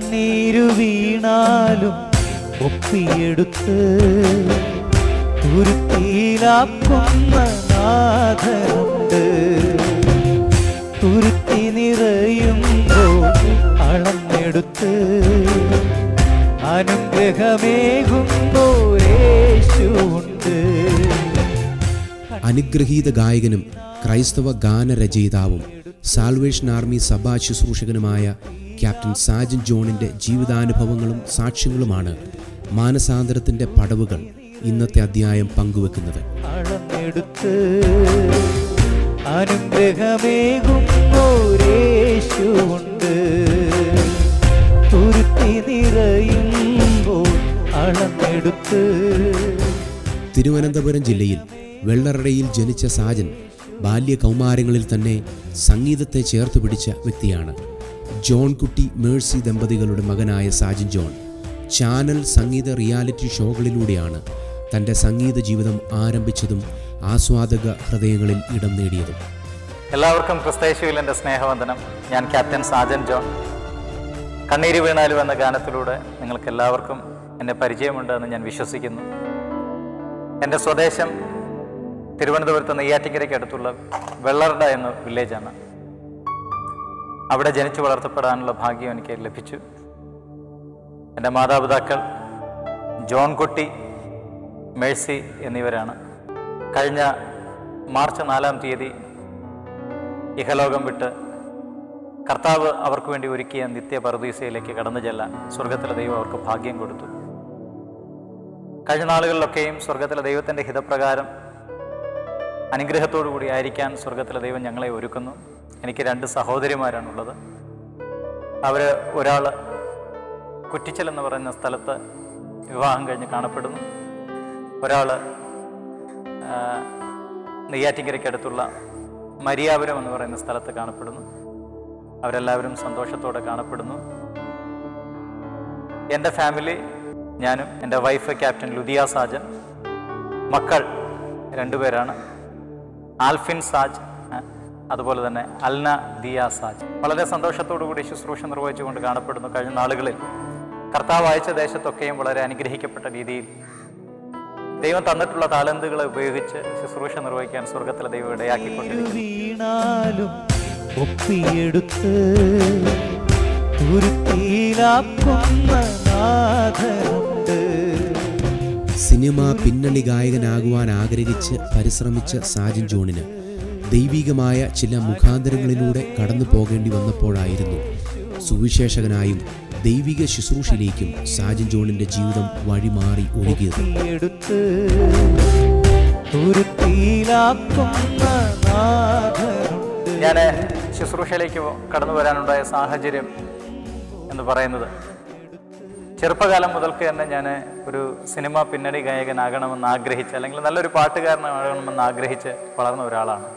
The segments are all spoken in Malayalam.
കണ്ണീരു വീണാലും ഒപ്പിയെടുത്ത് തുരുത്തിയിലാക്കുന്ന നാഥനുണ്ട് തുരുത്തി നിറയുമ്പോൾ അളന്നെടുത്ത് അനുഗ്രഹമേകുന്നോരേശുണ്ട് അനുഗ്രഹീത ഗായകനും ക്രൈസ്തവ ഗാനരചയിതാവും സാൽവേഷൻ ആർമി സഭാ ശുശ്രൂഷകനുമായ ക്യാപ്റ്റൻ സാജൻ ജോണിന്റെ ജീവിതാനുഭവങ്ങളും സാക്ഷ്യങ്ങളുമാണ് മാനസാന്തരത്തിന്റെ പടവുകൾ ഇന്നത്തെ അധ്യായം പങ്കുവെക്കുന്നത് അളന്നെടുത്ത് അനുഗ്രഹമേകുന്നോരേശുണ്ട് തുരുത്തി നിറയുമ്പോൾ അളന്നെടുത്ത് തിരുവനന്തപുരം ജില്ലയിൽ വെള്ളറടയിൽ ജനിച്ച സാജൻ ബാല്യ കൗമാരങ്ങളിൽ തന്നെ സംഗീതത്തെ ചേർത്ത് പിടിച്ച വ്യക്തിയാണ് ജോൺ കുട്ടി മേഴ്സി ദമ്പതികളുടെ മകനായ സാജൻ ജോൺ ചാനൽ സംഗീത റിയാലിറ്റി ഷോകളിലൂടെയാണ് തൻ്റെ സംഗീത ജീവിതം ആരംഭിച്ചതും ആസ്വാദക ഹൃദയങ്ങളിൽ ഇടം നേടിയതും എല്ലാവർക്കും ക്രിസ്തയേശുവിൽ എൻ്റെ സ്നേഹവന്ദനം ഞാൻ ക്യാപ്റ്റൻ സാജൻ ജോൺ കണ്ണീര് വീണാലും എന്ന ഗാനത്തിലൂടെ നിങ്ങൾക്ക് എല്ലാവർക്കും എന്നെ പരിചയമുണ്ട് എന്ന് ഞാൻ വിശ്വസിക്കുന്നു എൻ്റെ സ്വദേശം തിരുവനന്തപുരത്ത് നെയ്യാറ്റിക്കരയ്ക്ക് അടുത്തുള്ള വെള്ളർഡ എന്ന വില്ലേജാണ് അവിടെ ജനിച്ചു വളർത്തപ്പെടാനുള്ള ഭാഗ്യം എനിക്ക് ലഭിച്ചു എൻ്റെ മാതാപിതാക്കൾ ജോൺ കുട്ടി മേഴ്സി എന്നിവരാണ് കഴിഞ്ഞ മാർച്ച് നാലാം തീയതി ഇഹലോകം വിട്ട് കർത്താവ് അവർക്ക് വേണ്ടി ഒരുക്കിയ നിത്യ പറുദീസയിലേക്ക് കടന്നു ചെല്ലാൻ സ്വർഗത്തിലെ ദൈവം അവർക്ക് ഭാഗ്യം കൊടുത്തു കഴിഞ്ഞ നാളുകളിലൊക്കെയും സ്വർഗത്തിലെ ദൈവത്തിൻ്റെ ഹിതപ്രകാരം അനുഗ്രഹത്തോടു കൂടി ആയിരിക്കാൻ സ്വർഗത്തിലെ ദൈവം ഞങ്ങളെ ഒരുക്കുന്നു എനിക്ക് രണ്ട് സഹോദരിമാരാണുള്ളത് അവർ ഒരാൾ കുറ്റിച്ചൽ എന്ന് പറയുന്ന സ്ഥലത്ത് വിവാഹം കഴിഞ്ഞ് കാണപ്പെടുന്നു ഒരാൾ നെയ്യാറ്റിങ്കരയ്ക്കടുത്തുള്ള മരിയാപുരം എന്ന് പറയുന്ന സ്ഥലത്ത് കാണപ്പെടുന്നു അവരെല്ലാവരും സന്തോഷത്തോടെ കാണപ്പെടുന്നു എൻ്റെ ഫാമിലി ഞാനും എൻ്റെ വൈഫ് ക്യാപ്റ്റൻ ലുദിയ സാജൻ മക്കൾ രണ്ടുപേരാണ് ആൽഫിൻ സാജ് ആ, അതുപോലെ തന്നെ അൽന ദിയ സാജ് വളരെ സന്തോഷത്തോടു കൂടി ശുശ്രൂഷ നിർവഹിച്ചുകൊണ്ട് കാണപ്പെടുന്നു കഴിഞ്ഞ നാളുകളിൽ കർത്താവ് അയച്ച ദേശത്തൊക്കെയും വളരെ അനുഗ്രഹിക്കപ്പെട്ട രീതിയിൽ ദൈവം തന്നിട്ടുള്ള താലന്തുകളെ ഉപയോഗിച്ച് ശുശ്രൂഷ നിർവഹിക്കാൻ സ്വർഗത്തിലെ ദൈവം ഇടയാക്കിക്കൊണ്ടിരിക്കുന്നു വീണാലും ഒപ്പിയെടുത്ത് തുരുത്തിയിലാക്കുന്ന നാഥനുണ്ട് സിനിമ പിന്നണി ഗായകനാകുവാൻ ആഗ്രഹിച്ച് പരിശ്രമിച്ച സാജൻ ജോണിന് ദൈവികമായ ചില മുഖാന്തരങ്ങളിലൂടെ കടന്നു പോകേണ്ടി വന്നപ്പോഴായിരുന്നു സുവിശേഷകനായും ദൈവിക ശുശ്രൂഷയിലേക്കും സാജൻ ജോണിന്റെ ജീവിതം വഴിമാറി ഒഴുകിയത് ഒപ്പിയെടുത്ത് തുരുത്തിയിലാക്കുന്ന നാഥനുണ്ട് ഞാൻ ശുശ്രൂഷയിലേക്ക് കടന്നു വരാനുണ്ടായ സാഹചര്യം എന്ന് പറയുന്നത് ചെറുപ്പകാലം മുതൽക്ക് തന്നെ ഞാൻ ഒരു സിനിമ പിന്നണി ഗായകനാകണമെന്ന് ആഗ്രഹിച്ച് അല്ലെങ്കിൽ നല്ലൊരു പാട്ടുകാരനാകണമെന്ന് ആഗ്രഹിച്ച് വളർന്ന ഒരാളാണ്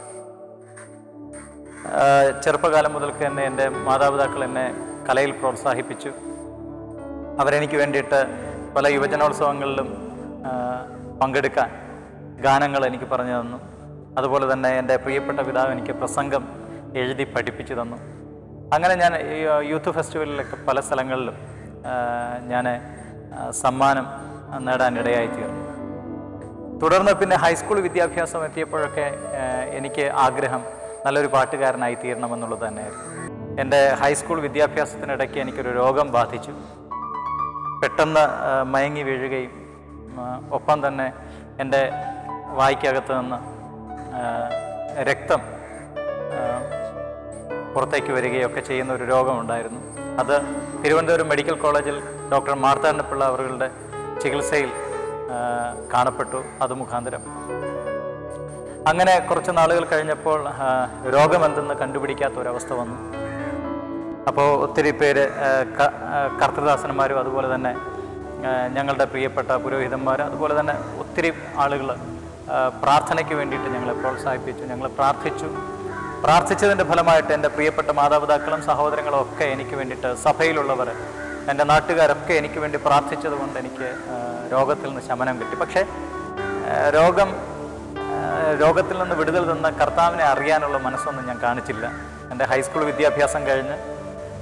ആ, ചെറുപ്പകാലം മുതൽക്ക് തന്നെ എൻ്റെ മാതാപിതാക്കൾ എന്നെ കലയിൽ പ്രോത്സാഹിപ്പിച്ചു അവരെനിക്ക് വേണ്ടിയിട്ട് പല യുവജനോത്സവങ്ങളിലും ആ, പങ്കെടുക്കാൻ ഗാനങ്ങൾ എനിക്ക് പറഞ്ഞു തന്നു അതുപോലെ തന്നെ എൻ്റെ പ്രിയപ്പെട്ട പിതാവ് എനിക്ക് പ്രസംഗം എഴുതി പഠിപ്പിച്ചു തന്നു അങ്ങനെ ഞാൻ ഈ യൂത്ത് ഫെസ്റ്റിവലിലൊക്കെ പല സ്ഥലങ്ങളിലും ഞാൻ സമ്മാനം നേടാനിടയായി തീർന്നു തുടർന്ന് പിന്നെ ഹൈസ്കൂൾ വിദ്യാഭ്യാസം എത്തിയപ്പോഴൊക്കെ ആ, എനിക്ക് ആഗ്രഹം നല്ലൊരു പാട്ടുകാരനായി തീരണമെന്നുള്ളത് തന്നെയായിരുന്നു എൻ്റെ ഹൈസ്കൂൾ വിദ്യാഭ്യാസത്തിനിടയ്ക്ക് എനിക്കൊരു രോഗം ബാധിച്ചു പെട്ടെന്ന് ആ, മയങ്ങി വീഴുകയും ആ, ഒപ്പം തന്നെ എൻ്റെ വായ്ക്കകത്ത് നിന്ന് ആ, രക്തം ആ, പുറത്തേക്ക് വരികയൊക്കെ ചെയ്യുന്ന ഒരു രോഗമുണ്ടായിരുന്നു അത് തിരുവനന്തപുരം മെഡിക്കൽ കോളേജിൽ ഡോക്ടർ മാർത്താണ്ഡപിള്ള അവരുടെ ചികിത്സയിൽ ആ, കാണപ്പെട്ടു അത് മുഖാന്തരം അങ്ങനെ കുറച്ച് നാളുകൾ കഴിഞ്ഞപ്പോൾ ആ, രോഗമെന്തെന്ന് കണ്ടുപിടിക്കാത്ത ഒരവസ്ഥ വന്നു അപ്പോൾ ഒത്തിരി പേര് ആ, ക- ആ, കർത്തൃദാസന്മാരും അതുപോലെ തന്നെ ആ, ഞങ്ങളുടെ പ്രിയപ്പെട്ട പുരോഹിതന്മാർ അതുപോലെ തന്നെ ഒത്തിരി ആളുകൾ പ്രാർത്ഥനയ്ക്ക് വേണ്ടിയിട്ട് ഞങ്ങളെ പ്രോത്സാഹിപ്പിച്ചു ഞങ്ങൾ പ്രാർത്ഥിച്ചു പ്രാർത്ഥിച്ചതിൻ്റെ ഫലമായിട്ട് എൻ്റെ പ്രിയപ്പെട്ട മാതാപിതാക്കളും സഹോദരങ്ങളും ഒക്കെ എനിക്ക് വേണ്ടിയിട്ട് സഭയിലുള്ളവർ എൻ്റെ നാട്ടുകാരൊക്കെ എനിക്ക് വേണ്ടി പ്രാർത്ഥിച്ചത് കൊണ്ട് എനിക്ക് ആ, രോഗത്തിൽ നിന്ന് ശമനം കിട്ടി പക്ഷേ ആ, രോഗം ആ, രോഗത്തിൽ നിന്ന് വിടുതൽ തന്ന കർത്താവിനെ അറിയാനുള്ള മനസ്സൊന്നും ഞാൻ കാണിച്ചില്ല എൻ്റെ ഹൈസ്കൂൾ വിദ്യാഭ്യാസം കഴിഞ്ഞ്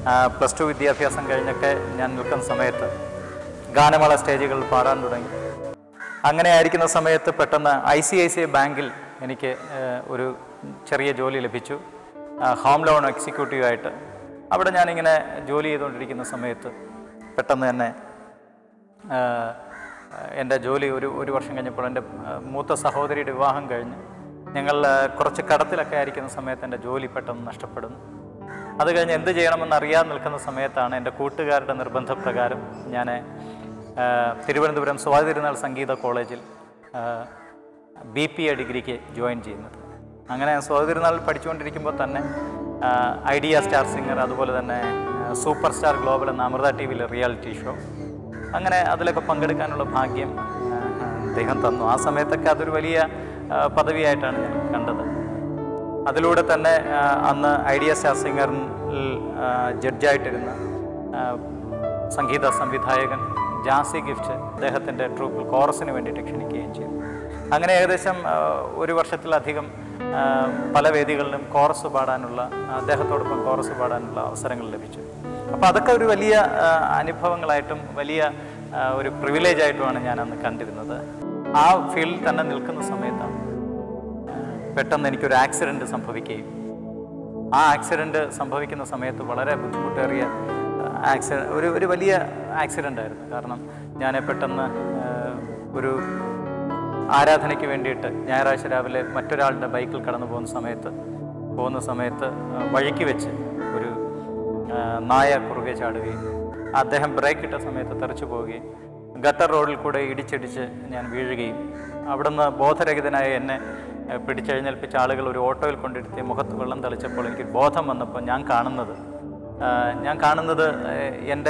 പ്ലസ് ടു വിദ്യാഭ്യാസം കഴിഞ്ഞൊക്കെ ഞാൻ നിൽക്കുന്ന സമയത്ത് ഗാനമേള സ്റ്റേജുകളിൽ പാടാൻ തുടങ്ങി അങ്ങനെ ആയിരിക്കുന്ന സമയത്ത് പെട്ടെന്ന് ICICI ബാങ്കിൽ എനിക്ക് ഏഹ്, ഒരു ചെറിയ ജോലി ലഭിച്ചു ആ, ഹോം ലോൺ എക്സിക്യൂട്ടീവായിട്ട് അവിടെ ഞാനിങ്ങനെ ജോലി ചെയ്തുകൊണ്ടിരിക്കുന്ന സമയത്ത് പെട്ടെന്ന് തന്നെ ആഹ്, എൻ്റെ ജോലി ഒരു ഒരു വർഷം കഴിഞ്ഞപ്പോൾ എൻ്റെ ആഹ്, മൂത്ത സഹോദരിയുടെ വിവാഹം കഴിഞ്ഞ് ഞങ്ങൾ ആഹ്, കുറച്ച് കടത്തിലൊക്കെ ആയിരിക്കുന്ന സമയത്ത് എൻ്റെ ജോലി പെട്ടെന്ന് നഷ്ടപ്പെടുന്നു അത് കഴിഞ്ഞ് എന്ത് ചെയ്യണമെന്ന് അറിയാതെ നിൽക്കുന്ന സമയത്താണ് എൻ്റെ കൂട്ടുകാരുടെ നിർബന്ധപ്രകാരം ഞാൻ ആഹ്, തിരുവനന്തപുരം സ്വാതി തിരുനാൾ സംഗീത കോളേജിൽ ബി പി എ ഡിഗ്രിക്ക് ജോയിൻ ചെയ്യുന്നത് അങ്ങനെ സ്വാതി തിരുനാളിൽ പഠിച്ചുകൊണ്ടിരിക്കുമ്പോൾ തന്നെ ഐഡിയ സ്റ്റാർ സിംഗർ അതുപോലെ തന്നെ ആഹ്, സൂപ്പർ സ്റ്റാർ ഗ്ലോബൽ എന്ന അമൃത ടി വിയിലെ റിയാലിറ്റി ഷോ അങ്ങനെ അതിലൊക്കെ പങ്കെടുക്കാനുള്ള ഭാഗ്യം ആ, ദൈവം തന്നു ആ സമയത്തൊക്കെ അതൊരു വലിയ ആ, പദവിയായിട്ടാണ് ഞാൻ കണ്ടത് അതിലൂടെ തന്നെ ആ, അന്ന് ഐഡിയ സ്റ്റാർ സിംഗറിൽ ആ, ജഡ്ജായിട്ടിരുന്ന ആ, സംഗീത സംവിധായകൻ ജാസി ഗിഫ്റ്റ് അദ്ദേഹത്തിൻ്റെ ട്രൂപ്പിൽ കോറസിന് വേണ്ടിയിട്ട് ക്ഷണിക്കുകയും ചെയ്തു അങ്ങനെ ഏകദേശം ആ, ഒരു വർഷത്തിലധികം ആ, പല വേദികളിലും കോറസ് പാടാനുള്ള അദ്ദേഹത്തോടൊപ്പം കോറസ് പാടാനുള്ള അവസരങ്ങൾ ലഭിച്ചു അപ്പോൾ അതൊക്കെ ഒരു വലിയ ആ, അനുഭവങ്ങളായിട്ടും വലിയ ആ, ഒരു പ്രിവിലേജ് ആയിട്ടുമാണ് ഞാൻ അന്ന് കണ്ടിരുന്നത് ആ ഫീൽഡിൽ തന്നെ നിൽക്കുന്ന സമയത്താണ് ആ, പെട്ടെന്ന് എനിക്കൊരു ആക്സിഡൻറ്റ് സംഭവിക്കുകയും ആ ആക്സിഡൻറ്റ് സംഭവിക്കുന്ന സമയത്ത് വളരെ ബുദ്ധിമുട്ടേറിയ ആക്സിഡൻറ്റ് ഒരു ഒരു വലിയ ആക്സിഡൻ്റ് ആയിരുന്നു കാരണം ഞാൻ പെട്ടെന്ന് ആ, ഒരു ആരാധനയ്ക്ക് വേണ്ടിയിട്ട് ഞായറാഴ്ച രാവിലെ മറ്റൊരാളുടെ ബൈക്കിൽ കടന്നു പോകുന്ന സമയത്ത് പോകുന്ന സമയത്ത് ആ, വഴിക്ക് വെച്ച് ഒരു ആ, നായ കുറുകെ ചാടുകയും അദ്ദേഹം ബ്രേക്ക് ഇട്ട സമയത്ത് തെറിച്ചു പോവുകയും ഗട്ടർ റോഡിൽ കൂടെ ഇടിച്ചിടിച്ച് ഞാൻ വീഴുകയും അവിടുന്ന് ബോധരഹിതനായ എന്നെ ആ, പിടിച്ചെഴുന്നേൽപ്പിച്ച ആളുകൾ ഒരു ഓട്ടോയിൽ കൊണ്ടിരുത്തി മുഖത്ത് വെള്ളം തളിച്ചപ്പോൾ എനിക്ക് ബോധം വന്നപ്പോൾ ഞാൻ കാണുന്നത് ആ, ഞാൻ കാണുന്നത് ആ, എൻ്റെ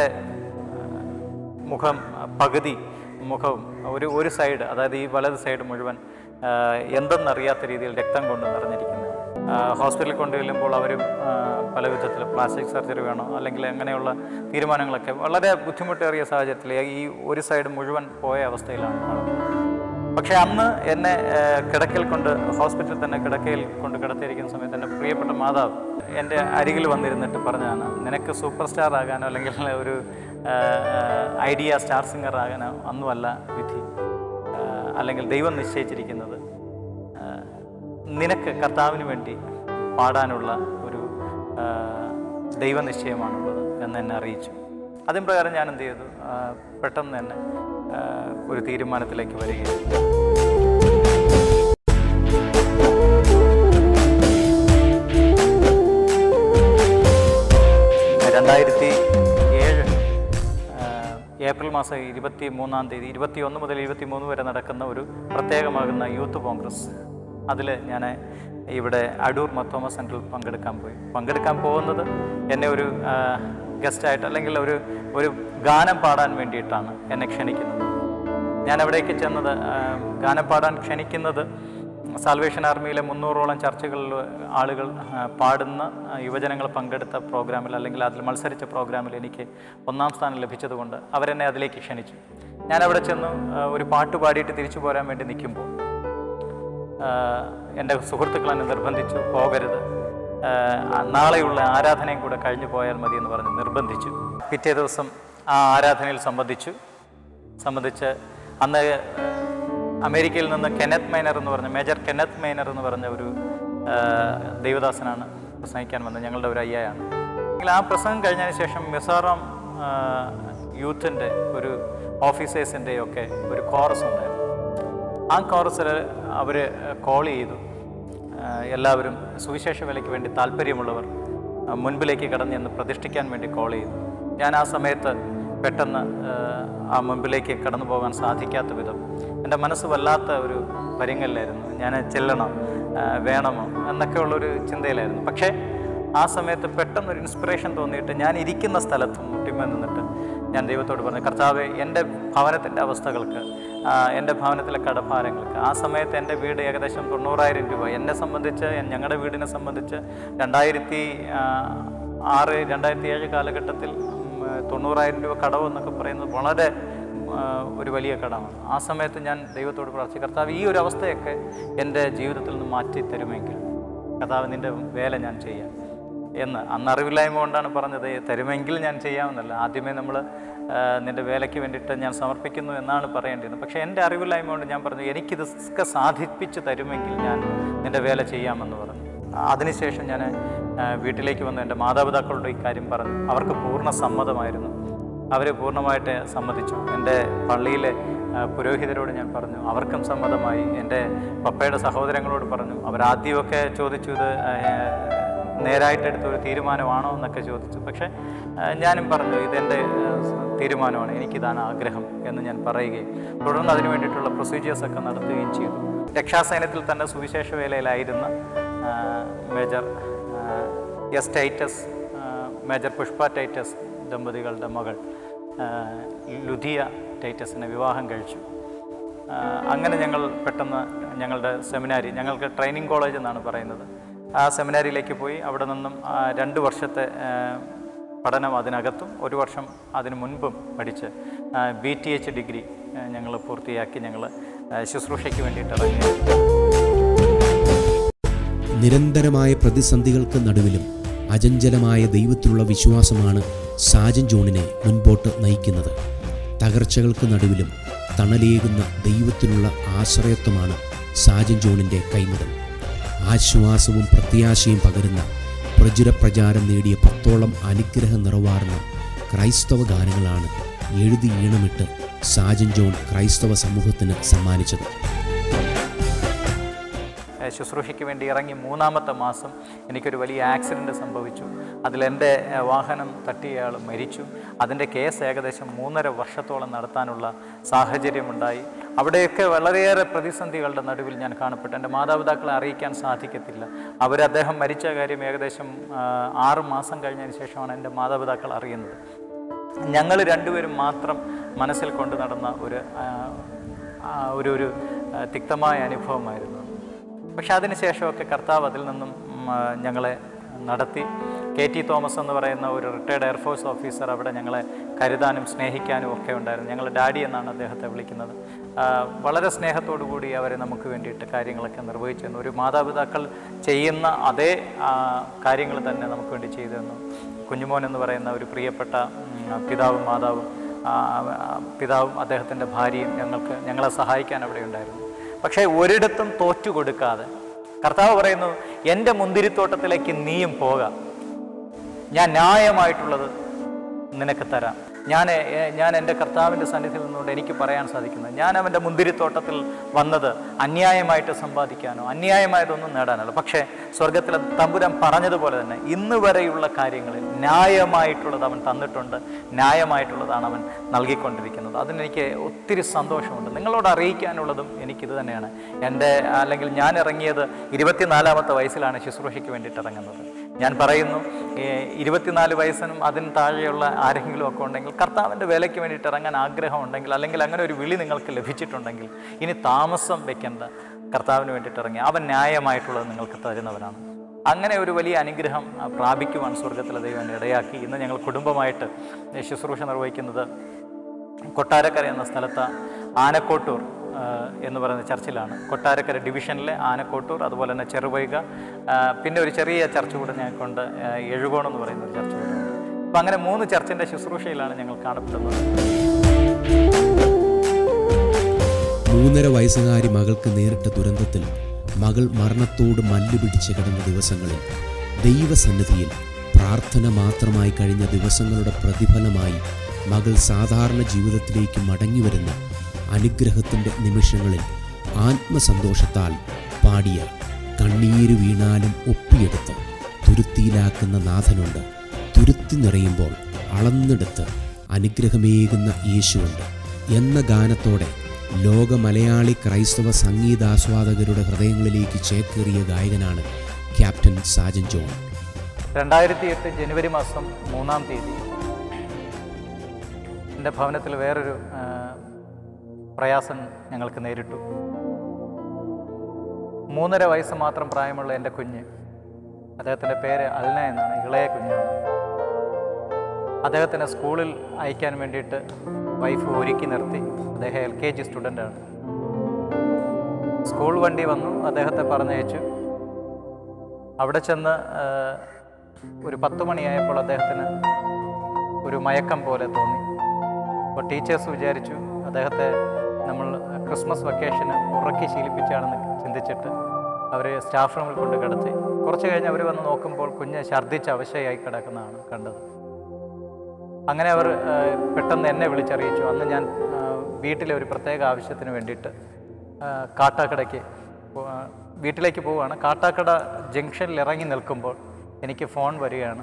മുഖം പകുതി മുഖവും ഒരു ഒരു സൈഡ് അതായത് ഈ വലത് സൈഡ് മുഴുവൻ ആ, എന്തെന്നറിയാത്ത രീതിയിൽ രക്തം കൊണ്ട് നിറഞ്ഞിരിക്കുന്നത് ആ, ഹോസ്പിറ്റലിൽ കൊണ്ടുചെല്ലുമ്പോൾ അവർ പല വിധത്തിൽ പ്ലാസ്റ്റിക് സർജറി വേണോ അല്ലെങ്കിൽ അങ്ങനെയുള്ള തീരുമാനങ്ങളൊക്കെ വളരെ ബുദ്ധിമുട്ടേറിയ സാഹചര്യത്തിൽ ഈ ഒരു സൈഡ് മുഴുവൻ പോയ അവസ്ഥയിലാണ് ആളുകൾ പക്ഷേ അന്ന് എന്നെ ആ, കിടക്കയിൽ കൊണ്ട് ഹോസ്പിറ്റലിൽ തന്നെ കിടക്കയിൽ കൊണ്ട് കിടത്തിയിരിക്കുന്ന സമയത്ത് എൻ്റെ പ്രിയപ്പെട്ട മാതാവ് എൻ്റെ അരികിൽ വന്നിരുന്നിട്ട് പറഞ്ഞതാണ് നിനക്ക് സൂപ്പർ സ്റ്റാർ ആകാനോ അല്ലെങ്കിൽ ഒരു ആ, ആ, ഐഡിയ സ്റ്റാർ സിംഗർ ആകാനോ ഒന്നുമല്ല വിധി ആ, അല്ലെങ്കിൽ ദൈവം നിശ്ചയിച്ചിരിക്കുന്നത് ആ, നിനക്ക് കർത്താവിന് വേണ്ടി പാടാനുള്ള ഒരു ആ, ദൈവനിശ്ചയമാണുള്ളത് എന്ന് എന്നെ അറിയിച്ചു അതിൻ പ്രകാരം ഞാൻ എന്ത് ചെയ്തു ആ, പെട്ടെന്ന് തന്നെ ആ, ഒരു തീരുമാനത്തിലേക്ക് വരികയായിരുന്നു രണ്ടായിരത്തി ഏഴ് ഏപ്രിൽ മാസം ഇരുപത്തി മൂന്നാം തീയതി ഇരുപത്തി ഒന്ന് മുതൽ ഇരുപത്തി മൂന്ന് വരെ നടക്കുന്ന ഒരു പ്രത്യേകമാകുന്ന യൂത്ത് കോൺഗ്രസ് അതിൽ ഞാൻ ഇവിടെ അടൂർ മത്തോമ സെൻറ്ററിൽ പങ്കെടുക്കാൻ പോയി പങ്കെടുക്കാൻ പോകുന്നത് എന്നെ ഒരു ഗസ്റ്റായിട്ട് അല്ലെങ്കിൽ ഒരു ഒരു ഗാനം പാടാൻ വേണ്ടിയിട്ടാണ് എന്നെ ക്ഷണിക്കുന്നത് ഞാൻ അവിടേക്ക് ചെന്നത് ആ, ഗാനം പാടാൻ ക്ഷണിക്കുന്നത് സാൽവേഷൻ ആർമിയിലെ മുന്നൂറോളം ചർച്ചകളിൽ ആളുകൾ ആ, പാടുന്ന ആ, യുവജനങ്ങൾ പങ്കെടുത്ത പ്രോഗ്രാമിൽ അല്ലെങ്കിൽ അതിൽ മത്സരിച്ച പ്രോഗ്രാമിൽ എനിക്ക് ഒന്നാം സ്ഥാനം ലഭിച്ചതുകൊണ്ട് അവരെന്നെ അതിലേക്ക് ക്ഷണിച്ചു ഞാൻ അവിടെ ചെന്ന് ആ, ഒരു പാട്ട് പാടിയിട്ട് തിരിച്ചു പോരാൻ വേണ്ടി നിൽക്കുമ്പോൾ ആഹ് എൻ്റെ സുഹൃത്തുക്കൾ എന്നെ നിർബന്ധിച്ചു പോകരുത് ആഹ് നാളെയുള്ള ആരാധനയും കൂടെ കഴിഞ്ഞു പോയാൽ മതി എന്ന് പറഞ്ഞ് നിർബന്ധിച്ചു പിറ്റേ ദിവസം ആ ആരാധനയിൽ സംബന്ധിച്ചു സംബന്ധിച്ച് അന്ന് അമേരിക്കയിൽ നിന്ന് കെനത്ത് മൈനർ എന്ന് പറഞ്ഞ മേജർ കെനത്ത് മൈനർ എന്ന് പറഞ്ഞ ഒരു ആഹ് ദൈവദാസനാണ് പ്രസംഗിക്കാൻ വന്നത് ഞങ്ങളുടെ ഒരു അയ്യയാണ് എങ്കിൽ ആ പ്രസംഗം കഴിഞ്ഞതിന് ശേഷം മിസോറാം യൂത്തിൻ്റെ ഒരു ഓഫീസേഴ്സിൻ്റെയും ഒക്കെ ഒരു കോറസ് ഉണ്ടായിരുന്നു ആ കോറസിൽ അവർ കോൾ ചെയ്തു ആ, എല്ലാവരും സുവിശേഷ വേലയ്ക്ക് വേണ്ടി താല്പര്യമുള്ളവർ ആ, മുൻപിലേക്ക് കടന്ന് എന്ന് പ്രതിഷ്ഠിക്കാൻ വേണ്ടി കോൾ ചെയ്തു ഞാൻ ആ സമയത്ത് പെട്ടെന്ന് ആ, ആ മുൻപിലേക്ക് കടന്നു പോകാൻ സാധിക്കാത്ത വിധം എൻ്റെ മനസ്സ് വല്ലാത്ത ഒരു പരിങ്ങലിലായിരുന്നു ഞാൻ ചെല്ലണം ആ, വേണമോ എന്നൊക്കെയുള്ളൊരു ചിന്തയിലായിരുന്നു പക്ഷേ ആ സമയത്ത് പെട്ടെന്നൊരു ഇൻസ്പിറേഷൻ തോന്നിയിട്ട് ഞാൻ ഇരിക്കുന്ന സ്ഥലത്ത് മുട്ടിമേ നിന്നിട്ട് ഞാൻ ദൈവത്തോട് പറഞ്ഞു കർത്താവെ എൻ്റെ ഭവനത്തിൻ്റെ അവസ്ഥകൾക്ക് ആ, എൻ്റെ ഭവനത്തിലെ കടഭാരങ്ങൾക്ക് ആ സമയത്ത് എൻ്റെ വീട് ഏകദേശം തൊണ്ണൂറായിരം രൂപ എന്നെ സംബന്ധിച്ച് എൻ- ഞങ്ങളുടെ വീടിനെ സംബന്ധിച്ച് രണ്ടായിരത്തി ആ, ആറ് രണ്ടായിരത്തി ഏഴ് കാലഘട്ടത്തിൽ ഉം, തൊണ്ണൂറായിരം രൂപ കടവ് എന്നൊക്കെ പറയുന്നത് വളരെ ആ, ഒരു വലിയ കടമാണ് ആ സമയത്ത് ഞാൻ ദൈവത്തോട് പ്രാർത്ഥിച്ചു കർത്താവ് ഈ ഒരു അവസ്ഥയൊക്കെ എൻ്റെ ജീവിതത്തിൽ നിന്ന് മാറ്റി തരുമെങ്കിൽ കർത്താവ് നിൻ്റെ വേല ഞാൻ ചെയ്യാം എന്ന് അന്ന് അറിവില്ലായ്മ കൊണ്ടാണ് പറഞ്ഞത് തരുമെങ്കിൽ ഞാൻ ചെയ്യാമെന്നല്ല ആദ്യമേ നമ്മൾ നിൻ്റെ വേലയ്ക്ക് വേണ്ടിയിട്ട് ഞാൻ സമർപ്പിക്കുന്നു എന്നാണ് പറയേണ്ടിയിരുന്നത് പക്ഷേ എൻ്റെ അറിവില്ലായ്മ കൊണ്ട് ഞാൻ പറഞ്ഞു എനിക്കിതൊക്കെ സാധിപ്പിച്ച് തരുമെങ്കിൽ ഞാൻ നിൻ്റെ വേല ചെയ്യാമെന്ന് പറഞ്ഞു അതിനുശേഷം ഞാൻ വീട്ടിലേക്ക് വന്ന് എൻ്റെ മാതാപിതാക്കളോട് ഈ കാര്യം പറഞ്ഞു അവർക്ക് പൂർണ്ണ സമ്മതമായിരുന്നു അവർ പൂർണ്ണമായിട്ട് സമ്മതിച്ചു എൻ്റെ പള്ളിയിലെ ആ, പുരോഹിതരോട് ഞാൻ പറഞ്ഞു അവർക്കും സമ്മതമായി എൻ്റെ പപ്പയുടെ സഹോദരങ്ങളോട് പറഞ്ഞു അവരാദ്യമൊക്കെ ചോദിച്ചു ഇത് ആ, നേരായിട്ട് എടുത്ത ഒരു തീരുമാനമാണോ എന്നൊക്കെ ചോദിച്ചു പക്ഷേ ആ, ഞാനും പറഞ്ഞു ഇതെൻ്റെ ആ, തീരുമാനമാണ് എനിക്കിതാണ് ആഗ്രഹം എന്ന് ഞാൻ പറയുകയും തുടർന്ന് അതിന് വേണ്ടിയിട്ടുള്ള പ്രൊസീജിയേഴ്സൊക്കെ നടത്തുകയും ചെയ്തു രക്ഷാസൈന്യത്തിൽ തന്നെ സുവിശേഷ വേലയിലായിരുന്ന ആ, മേജർ ആ, എസ് ടൈറ്റസ് ആ, മേജർ പുഷ്പ ടൈറ്റസ് ദമ്പതികളുടെ മകൾ ആ, ലുധിയ ടൈറ്റസിനെ വിവാഹം കഴിച്ചു ആ, അങ്ങനെ ഞങ്ങൾ പെട്ടെന്ന് ഞങ്ങളുടെ സെമിനാരി ഞങ്ങൾക്ക് ട്രെയിനിങ് കോളേജ് എന്നാണ് പറയുന്നത് ആ സെമിനാരിയിലേക്ക് പോയി അവിടെ നിന്നും ആ, രണ്ട് വർഷത്തെ ആ, പഠനം അതിനകത്തും ഒരു വർഷം അതിനു മുൻപും പഠിച്ച് ബി ടി എച്ച് ഡിഗ്രി ഞങ്ങൾ പൂർത്തിയാക്കി ഞങ്ങൾ ശുശ്രൂഷയ്ക്ക് വേണ്ടിയിട്ട് ഇറങ്ങി നിരന്തരമായ പ്രതിസന്ധികൾക്ക് നടുവിലും അചഞ്ചലമായ ദൈവത്തിലുള്ള വിശ്വാസമാണ് സാജൻ ജോണിനെ മുൻപോട്ട് നയിക്കുന്നത് തകർച്ചകൾക്ക് നടുവിലും തണലേകുന്ന ദൈവത്തിനുള്ള ആശ്രയത്വമാണ് സാജൻ ജോണിൻ്റെ കൈമുതൽ ആശ്വാസവും പ്രത്യാശയും പകരുന്ന പ്രചുര പ്രചാരം നേടിയ പത്തോളം അനുഗ്രഹ നിറവാർന്ന ക്രൈസ്തവ ഗാനങ്ങളാണ് എഴുതി ഈണമിട്ട് സാജൻ ജോൺ ക്രൈസ്തവ സമൂഹത്തിന് സമ്മാനിച്ചത് ഏഹ് ശുശ്രൂഷയ്ക്ക് വേണ്ടി ഇറങ്ങി മൂന്നാമത്തെ മാസം എനിക്കൊരു വലിയ ആക്സിഡൻറ്റ് സംഭവിച്ചു അതിലെൻ്റെ ഏഹ് വാഹനം തട്ടിയയാൾ മരിച്ചു അതിൻ്റെ കേസ് ഏകദേശം മൂന്നര വർഷത്തോളം നടത്താനുള്ള സാഹചര്യമുണ്ടായി അവിടെയൊക്കെ വളരെയേറെ പ്രതിസന്ധികളുടെ നടുവിൽ ഞാൻ കാണപ്പെട്ടു എൻ്റെ മാതാപിതാക്കളെ അറിയിക്കാൻ സാധിക്കത്തില്ല അവർ അദ്ദേഹം മരിച്ച കാര്യം ഏകദേശം ആഹ് ആറ് മാസം കഴിഞ്ഞതിന് ശേഷമാണ് എൻ്റെ മാതാപിതാക്കൾ അറിയുന്നത് ഞങ്ങൾ രണ്ടുപേരും മാത്രം മനസ്സിൽ കൊണ്ട് നടന്ന ഒരു ആഹ്, ആ ഒരു ഒരു ആഹ് തിക്തമായ അനുഭവമായിരുന്നു പക്ഷെ അതിനുശേഷമൊക്കെ കർത്താവ് അതിൽ നിന്നും ഉം, ആ, ഞങ്ങളെ നടത്തി കെ ടി തോമസ് എന്ന് പറയുന്ന ഒരു റിട്ടയർഡ് എയർഫോഴ്സ് ഓഫീസർ അവിടെ ഞങ്ങളെ കരുതാനും സ്നേഹിക്കാനും ഒക്കെ ഉണ്ടായിരുന്നു ഞങ്ങൾ ഡാഡി എന്നാണ് അദ്ദേഹത്തെ വിളിക്കുന്നത് ആ, വളരെ സ്നേഹത്തോടു കൂടി അവരെ നമുക്ക് വേണ്ടിയിട്ട് കാര്യങ്ങളൊക്കെ നിർവഹിച്ചു തന്നു ഒരു മാതാപിതാക്കൾ ചെയ്യുന്ന അതേ ആ, കാര്യങ്ങൾ തന്നെ നമുക്ക് വേണ്ടി ചെയ്തു തന്നു കുഞ്ഞുമോൻ എന്ന് പറയുന്ന ഒരു പ്രിയപ്പെട്ട ഉം, പിതാവും മാതാവും ആ, ആ, പിതാവും അദ്ദേഹത്തിൻ്റെ ഭാര്യയും ഞങ്ങൾക്ക് ഞങ്ങളെ സഹായിക്കാൻ അവിടെ ഉണ്ടായിരുന്നു പക്ഷേ ഒരിടത്തും തോറ്റു കൊടുക്കാതെ കർത്താവ് പറയുന്നു എൻ്റെ മുന്തിരിത്തോട്ടത്തിലേക്ക് നീയും പോകാം ഞാൻ ന്യായമായിട്ടുള്ളത് നിനക്ക് തരാം ഞാൻ എ- ഞാൻ എൻ്റെ കർത്താവിൻ്റെ സന്നിധിയിൽ നിന്നുകൊണ്ട് എനിക്ക് പറയാൻ സാധിക്കുന്നത് ഞാൻ അവൻ്റെ മുന്തിരിത്തോട്ടത്തിൽ വന്നത് അന്യായമായിട്ട് സമ്പാദിക്കാനോ അന്യായമായതൊന്നും നേടാനല്ല പക്ഷേ സ്വർഗത്തിലെ തമ്പുരാൻ പറഞ്ഞതുപോലെ തന്നെ ഇന്ന് വരെയുള്ള കാര്യങ്ങളിൽ ന്യായമായിട്ടുള്ളത് അവൻ തന്നിട്ടുണ്ട് ന്യായമായിട്ടുള്ളതാണ് അവൻ നൽകിക്കൊണ്ടിരിക്കുന്നത് അതിനെനിക്ക് ഒത്തിരി സന്തോഷമുണ്ട് നിങ്ങളോട് അറിയിക്കാനുള്ളതും എനിക്കിത് തന്നെയാണ് എൻ്റെ അല്ലെങ്കിൽ ഞാൻ ഇറങ്ങിയത് ഇരുപത്തിനാലാമത്തെ വയസ്സിലാണ് ശുശ്രൂഷയ്ക്ക് വേണ്ടിയിട്ട് ഇറങ്ങുന്നത് ഞാൻ പറയുന്നു ഏ, ഇരുപത്തിനാല് വയസ്സിനും അതിന് താഴെയുള്ള ആരെങ്കിലും ഒക്കെ ഉണ്ടെങ്കിൽ കർത്താവിൻ്റെ വേലയ്ക്ക് വേണ്ടിയിട്ട് ഇറങ്ങാൻ ആഗ്രഹമുണ്ടെങ്കിൽ അല്ലെങ്കിൽ അങ്ങനെ ഒരു വിളി നിങ്ങൾക്ക് ലഭിച്ചിട്ടുണ്ടെങ്കിൽ ഇനി താമസം വെക്കേണ്ട കർത്താവിന് വേണ്ടിയിട്ട് ഇറങ്ങി അവൻ ന്യായമായിട്ടുള്ളത് നിങ്ങൾക്ക് തരുന്നവനാണ് അങ്ങനെ ഒരു വലിയ അനുഗ്രഹം ആ, പ്രാപിക്കുവാൻ സ്വർഗത്തിലെ ദൈവം എന്നെ ഇടയാക്കി ഇന്ന് ഞങ്ങൾ കുടുംബമായിട്ട് ഈ ശുശ്രൂഷ നിർവഹിക്കുന്നത് കൊട്ടാരക്കര എന്ന സ്ഥലത്ത് ആനക്കോട്ടൂർ ആ, എന്ന് പറയുന്ന ചർച്ചിലാണ് കൊട്ടാരക്കര ഡിവിഷനിലെ ആനക്കോട്ടൂർ അതുപോലെ തന്നെ ചെറുവൈക ആ, പിന്നെ ഒരു ചെറിയ ചർച്ച് കൂടെ ഞങ്ങൾക്കുണ്ട് ആ, എഴുകോണം എന്ന് പറയുന്ന ഒരു ചർച്ച് കൂടെ ഉണ്ട് അപ്പം അങ്ങനെ മൂന്ന് ചർച്ചിൻ്റെ ശുശ്രൂഷയിലാണ് ഞങ്ങൾ കാണപ്പെടുന്നത് മൂന്നര വയസ്സുകാരി മകൾക്ക് നേരിട്ട ദുരന്തത്തിൽ മകൾ മരണത്തോട് മല്ലുപിടിച്ച് കിടന്ന ദിവസങ്ങളിൽ ദൈവസന്നിധിയിൽ പ്രാർത്ഥന മാത്രമായി കഴിഞ്ഞ ദിവസങ്ങളുടെ പ്രതിഫലമായി മകൾ സാധാരണ ജീവിതത്തിലേക്ക് മടങ്ങിവരുന്ന അനുഗ്രഹത്തിൻ്റെ നിമിഷങ്ങളിൽ ആത്മസന്തോഷത്താൽ പാടിയ കണ്ണീര് വീണാലും ഒപ്പിയെടുത്ത് തുരുത്തിയിലാക്കുന്ന നാഥനുണ്ട് തുരുത്തി നിറയുമ്പോൾ അളന്നെടുത്ത് അനുഗ്രഹമേകുന്ന യേശുവുണ്ട് എന്ന ഗാനത്തോടെ ലോക മലയാളി ക്രൈസ്തവ സംഗീതാസ്വാദകരുടെ ഹൃദയങ്ങളിലേക്ക് ചേക്കേറിയ ഗായകനാണ് ക്യാപ്റ്റൻ സാജൻ ജോൺ രണ്ടായിരത്തി എട്ട് ജനുവരി മാസം മൂന്നാം തീയതി എൻ്റെ ഭവനത്തിൽ വേറൊരു ആ, പ്രയാസം ഞങ്ങൾക്ക് നേരിട്ടു മൂന്നര വയസ്സ് മാത്രം പ്രായമുള്ള എൻ്റെ കുഞ്ഞ് അദ്ദേഹത്തിൻ്റെ പേര് അൽന എന്നാണ് ഇളയ കുഞ്ഞാണ് അദ്ദേഹത്തിനെ സ്കൂളിൽ അയക്കാൻ വേണ്ടിയിട്ട് വൈഫ് ഒരുക്കി നിർത്തി അദ്ദേഹം എൽ കെ ജി സ്റ്റുഡൻ്റാണ് സ്കൂൾ വണ്ടി വന്നു അദ്ദേഹത്തെ പറഞ്ഞയച്ചു അവിടെ ചെന്ന് ആ, ഒരു പത്ത് മണിയായപ്പോൾ അദ്ദേഹത്തിന് ഒരു മയക്കം പോലെ തോന്നി അപ്പോൾ ടീച്ചേഴ്സ് വിചാരിച്ചു അദ്ദേഹത്തെ നമ്മൾ ക്രിസ്മസ് വെക്കേഷന് ഉറക്കി ശീലിപ്പിച്ചാണെന്ന് ചിന്തിച്ചിട്ട് അവർ സ്റ്റാഫ് റൂമിൽ കൊണ്ട് കിടത്തി കുറച്ച് കഴിഞ്ഞ് അവർ വന്ന് നോക്കുമ്പോൾ കുഞ്ഞ് ഛർദ്ദിച്ച് അവശയായി കിടക്കുന്നതാണ് കണ്ടത് അങ്ങനെ അവർ ആ, പെട്ടെന്ന് എന്നെ വിളിച്ചറിയിച്ചു അന്ന് ഞാൻ ആ, വീട്ടിലെ ഒരു പ്രത്യേക ആവശ്യത്തിന് വേണ്ടിയിട്ട് ആ, കാട്ടാക്കടയ്ക്ക് പോ- ആ, വീട്ടിലേക്ക് പോവുകയാണ് കാട്ടാക്കട ജംഗ്ഷനിൽ ഇറങ്ങി നിൽക്കുമ്പോൾ എനിക്ക് ഫോൺ വരികയാണ്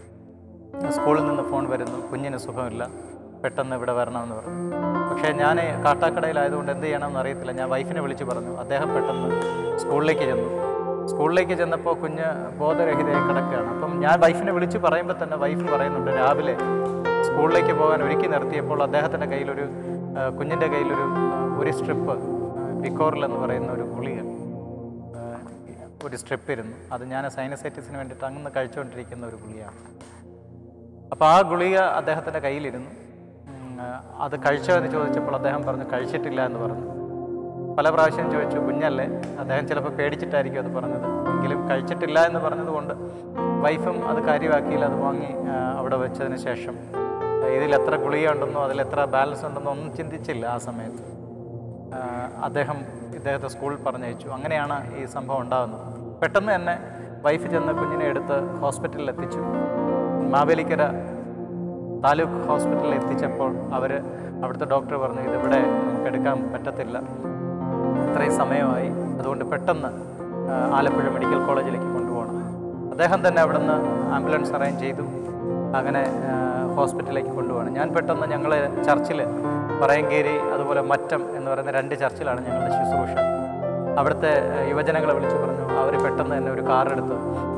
സ്കൂളിൽ നിന്ന് ഫോൺ വരുന്നു കുഞ്ഞിന് സുഖമില്ല പെട്ടെന്ന് ഇവിടെ വരണമെന്ന് പറഞ്ഞു പക്ഷേ ഞാൻ കാട്ടാക്കടയിലായതുകൊണ്ട് എന്ത് ചെയ്യണമെന്ന് അറിയത്തില്ല ഞാൻ വൈഫിനെ വിളിച്ച് പറഞ്ഞു അദ്ദേഹം പെട്ടെന്ന് സ്കൂളിലേക്ക് ചെന്നു സ്കൂളിലേക്ക് ചെന്നപ്പോൾ കുഞ്ഞ് ബോധരഹിതയായി കിടക്കുകയാണ് അപ്പം ഞാൻ വൈഫിനെ വിളിച്ച് പറയുമ്പോൾ തന്നെ വൈഫ് പറയുന്നുണ്ട് രാവിലെ സ്കൂളിലേക്ക് പോകാൻ ഒരുക്കി നിർത്തിയപ്പോൾ അദ്ദേഹത്തിൻ്റെ കയ്യിലൊരു ആ, കുഞ്ഞിൻ്റെ കയ്യിലൊരു ആ, ഒരു സ്ട്രിപ്പ് വിക്കോറിൽ എന്ന് പറയുന്ന ഒരു ഗുളിക ആ, ഒരു സ്ട്രിപ്പ് ഇരുന്നു അത് ഞാൻ സൈനസൈറ്റിസിന് വേണ്ടിയിട്ട് അങ്ങ് കഴിച്ചുകൊണ്ടിരിക്കുന്ന ഒരു ഗുളികയാണ് അപ്പോൾ ആ ഗുളിക അദ്ദേഹത്തിൻ്റെ കയ്യിലിരുന്നു ഉം, ആ, അത് കഴിച്ചോ എന്ന് ചോദിച്ചപ്പോൾ അദ്ദേഹം പറഞ്ഞു കഴിച്ചിട്ടില്ല എന്ന് പറഞ്ഞു പല പ്രാവശ്യം ചോദിച്ചു കുഞ്ഞല്ലേ അദ്ദേഹം ചിലപ്പോൾ പേടിച്ചിട്ടായിരിക്കും അത് പറഞ്ഞത് എങ്കിലും കഴിച്ചിട്ടില്ല എന്ന് പറഞ്ഞതുകൊണ്ട് വൈഫും അത് കാര്യമാക്കിയില്ല അത് വാങ്ങി ആ, അവിടെ വെച്ചതിന് ശേഷം ആ, ഇതിൽ എത്ര ഗുളിക ഉണ്ടെന്നോ അതിൽ എത്ര ബാലൻസ് ഉണ്ടെന്നോ ഒന്നും ചിന്തിച്ചില്ല ആ സമയത്ത് ആ, അദ്ദേഹം ഇദ്ദേഹത്തെ സ്കൂളിൽ പറഞ്ഞയച്ചു അങ്ങനെയാണ് ഈ സംഭവം ഉണ്ടാകുന്നത് പെട്ടെന്ന് തന്നെ വൈഫ് ചെന്ന് കുഞ്ഞിനെ എടുത്ത് ഹോസ്പിറ്റലിൽ എത്തിച്ചു മാവേലിക്കര താലൂക്ക് ഹോസ്പിറ്റലിൽ എത്തിച്ചപ്പോൾ അവർ അവിടുത്തെ ഡോക്ടർ പറഞ്ഞു ഇതിവിടെ നമുക്ക് എടുക്കാൻ പറ്റത്തില്ല ഇത്രയും സമയമായി അതുകൊണ്ട് പെട്ടെന്ന് ആ, ആലപ്പുഴ മെഡിക്കൽ കോളേജിലേക്ക് കൊണ്ടുപോകണം അദ്ദേഹം തന്നെ അവിടുന്ന് ആംബുലൻസ് അറേഞ്ച് ചെയ്തു അങ്ങനെ ആ, ഹോസ്പിറ്റലിലേക്ക് കൊണ്ടുപോകണം ഞാൻ പെട്ടെന്ന് ഞങ്ങൾ ചർച്ചിൽ പറയങ്കേരി അതുപോലെ മറ്റം എന്ന് പറയുന്ന രണ്ട് ചർച്ചിലാണ് ഞങ്ങളുടെ ശുശ്രൂഷ അവിടുത്തെ ആ, യുവജനങ്ങളെ വിളിച്ചു പറഞ്ഞു അവർ പെട്ടെന്ന് തന്നെ ഒരു കാർ എടുത്ത്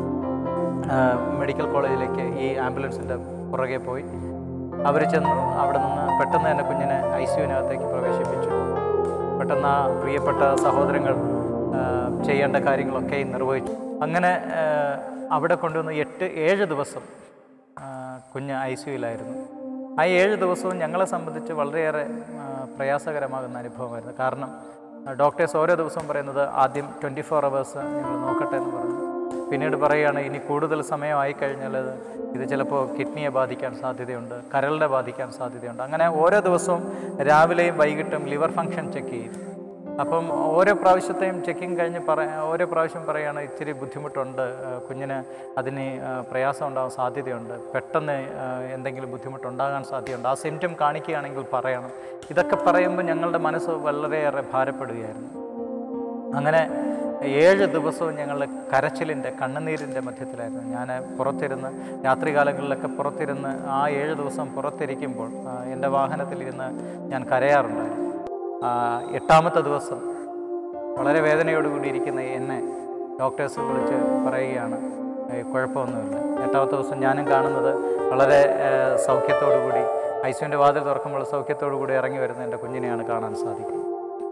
ആ, മെഡിക്കൽ കോളേജിലേക്ക് ഈ ആംബുലൻസിൻ്റെ പുറകെ പോയി അവർ ചെന്നു അവിടെ നിന്ന് പെട്ടെന്ന് തന്നെ കുഞ്ഞിനെ ഐ സിയുവിനകത്തേക്ക് പ്രവേശിപ്പിച്ചു പെട്ടെന്ന് ആ പ്രിയപ്പെട്ട സഹോദരങ്ങൾ ആ, ചെയ്യേണ്ട കാര്യങ്ങളൊക്കെ നിർവഹിച്ചു അങ്ങനെ ആ, അവിടെ കൊണ്ടുവന്ന് എട്ട് ഏഴ് ദിവസം ആ, കുഞ്ഞ് ഐ സിയുലായിരുന്നു ആ ഏഴ് ദിവസവും ഞങ്ങളെ സംബന്ധിച്ച് വളരെയേറെ ആ, പ്രയാസകരമാകുന്ന അനുഭവമായിരുന്നു കാരണം ഡോക്ടേഴ്സ് ഓരോ ദിവസവും പറയുന്നത് ആദ്യം ട്വൻറ്റി ഫോർ അവേഴ്സ് ഞങ്ങൾ നോക്കട്ടെ എന്ന് പറഞ്ഞു പിന്നീട് പറയുകയാണ് ഇനി കൂടുതൽ സമയമായി കഴിഞ്ഞാൽ അത് ഇത് ചിലപ്പോൾ കിഡ്നിയെ ബാധിക്കാൻ സാധ്യതയുണ്ട് കരളിനെ ബാധിക്കാൻ സാധ്യതയുണ്ട് അങ്ങനെ ഓരോ ദിവസവും രാവിലെയും വൈകിട്ടും ലിവർ ഫങ്ഷൻ ചെക്ക് ചെയ്യും അപ്പം ഓരോ പ്രാവശ്യത്തെയും ചെക്കിങ് കഴിഞ്ഞ് പറ ഓരോ പ്രാവശ്യം പറയുകയാണ് ഇച്ചിരി ബുദ്ധിമുട്ടുണ്ട് ആ, കുഞ്ഞിന് അതിന് ആ, പ്രയാസം ഉണ്ടാകാൻ സാധ്യതയുണ്ട് പെട്ടെന്ന് ആ, എന്തെങ്കിലും ബുദ്ധിമുട്ടുണ്ടാകാൻ സാധ്യതയുണ്ട് ആ സിംറ്റം കാണിക്കുകയാണെങ്കിൽ പറയണം ഇതൊക്കെ പറയുമ്പോൾ ഞങ്ങളുടെ മനസ്സ് വളരെയേറെ ഭാരപ്പെടുകയായിരുന്നു അങ്ങനെ ഏഴ് ദിവസവും ഞങ്ങൾ കരച്ചിലിൻ്റെ കണ്ണുനീരിൻ്റെ മധ്യത്തിലായിരുന്നു ഞാൻ പുറത്തിരുന്ന് രാത്രികാലങ്ങളിലൊക്കെ പുറത്തിരുന്ന് ആ ഏഴ് ദിവസം പുറത്തിരിക്കുമ്പോൾ ആ, എൻ്റെ വാഹനത്തിലിരുന്ന് ഞാൻ കരയാറുണ്ടായിരുന്നു ആ, എട്ടാമത്തെ ദിവസം വളരെ വേദനയോടുകൂടി ഇരിക്കുന്ന എന്നെ ഡോക്ടേഴ്സ് വിളിച്ച് പറയുകയാണ് "ഏയ് കുഴപ്പമൊന്നുമില്ല എട്ടാമത്തെ ദിവസം ഞാനും കാണുന്നത് വളരെ ഏഹ്, സൗഖ്യത്തോടു കൂടി ഐസിയുൻ്റെ വാതിൽ തുറക്കുമ്പോൾ സൗഖ്യത്തോടു കൂടി ഇറങ്ങി വരുന്ന എൻ്റെ കുഞ്ഞിനെയാണ് കാണാൻ സാധിക്കുന്നത്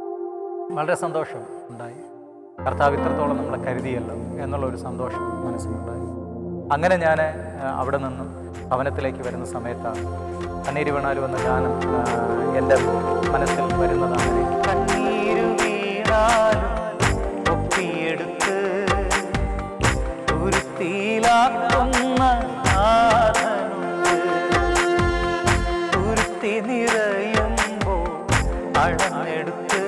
വളരെ സന്തോഷം ഉണ്ടായി കർത്താവ് ഇത്രത്തോളം നമ്മളെ കരുതിയല്ലോ എന്നുള്ള ഒരു സന്തോഷം മനസ്സിലുണ്ടായി അങ്ങനെ ഞാൻ അവിടെ നിന്നും ഭവനത്തിലേക്ക് വരുന്ന സമയത്താണ് കണ്ണീര് വീണാലും എന്ന ഗാനം ആ, എൻ്റെ മനസ്സിൽ വരുന്നതാണ് എനിക്ക്. കണ്ണീരു വീണാലും ഒപ്പിയെടുത്ത് തുരുത്തിയിലാക്കുന്ന നാഥനുണ്ട് തുരുത്തി നിറയുമ്പോൾ അളന്നെടുത്ത്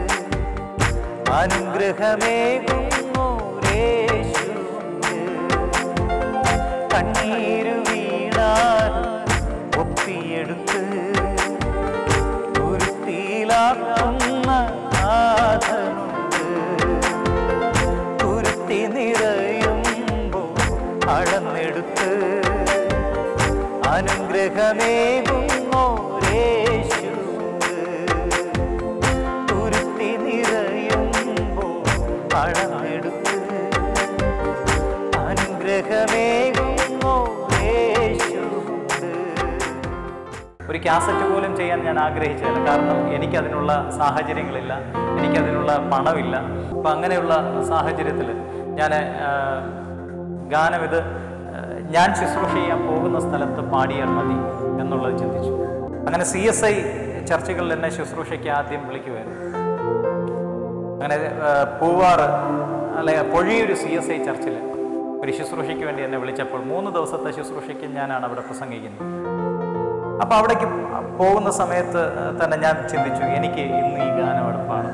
അനുഗ്രഹമേകുന്നോരേശുണ്ട് കണ്ണീരു വീണാലും ഒപ്പിയെടുത്ത് തുരുത്തിയിലാക്കുന്ന നാഥനുണ്ട് തുരുത്തി നിറയുമ്പോൾ അളന്നെടുത്ത് അനുഗ്രഹമേകുന്നോരേശുണ്ട് തുരുത്തി നിറയുമ്പോൾ അളന്നെടുത്ത് അനുഗ്രഹമേകുന്നോരേശുണ്ട് ഒരു കാസറ്റ് പോലും ചെയ്യാൻ ഞാൻ ആഗ്രഹിച്ചില്ല കാരണം എനിക്കതിനുള്ള സാഹചര്യങ്ങളില്ല എനിക്കതിനുള്ള പണമില്ല അപ്പം അങ്ങനെയുള്ള സാഹചര്യത്തിൽ ഞാൻ ഗാനം ഇത് ആ, ഞാൻ ശുശ്രൂഷ ചെയ്യാൻ പോകുന്ന സ്ഥലത്ത് പാടിയാൽ മതി എന്നുള്ളത് ചിന്തിച്ചു അങ്ങനെ സി എസ് ഐ ചർച്ചകളിൽ എന്നെ ശുശ്രൂഷയ്ക്ക് ആദ്യം വിളിക്കുമായിരുന്നു അങ്ങനെ ആ, പൂവാറ് അല്ലെ പൊഴിയൊരു സി എസ് ഐ ചർച്ചിൽ ഒരു ശുശ്രൂഷയ്ക്ക് വേണ്ടി എന്നെ വിളിച്ചപ്പോൾ മൂന്ന് ദിവസത്തെ ശുശ്രൂഷയ്ക്ക് ഞാനാണ് അവിടെ പ്രസംഗിക്കുന്നത് അപ്പോൾ അവിടേക്ക് പോകുന്ന സമയത്ത് തന്നെ ഞാൻ ചിന്തിച്ചു എനിക്ക് ഇന്ന് ഈ ഗാനം അവിടെ പാടണം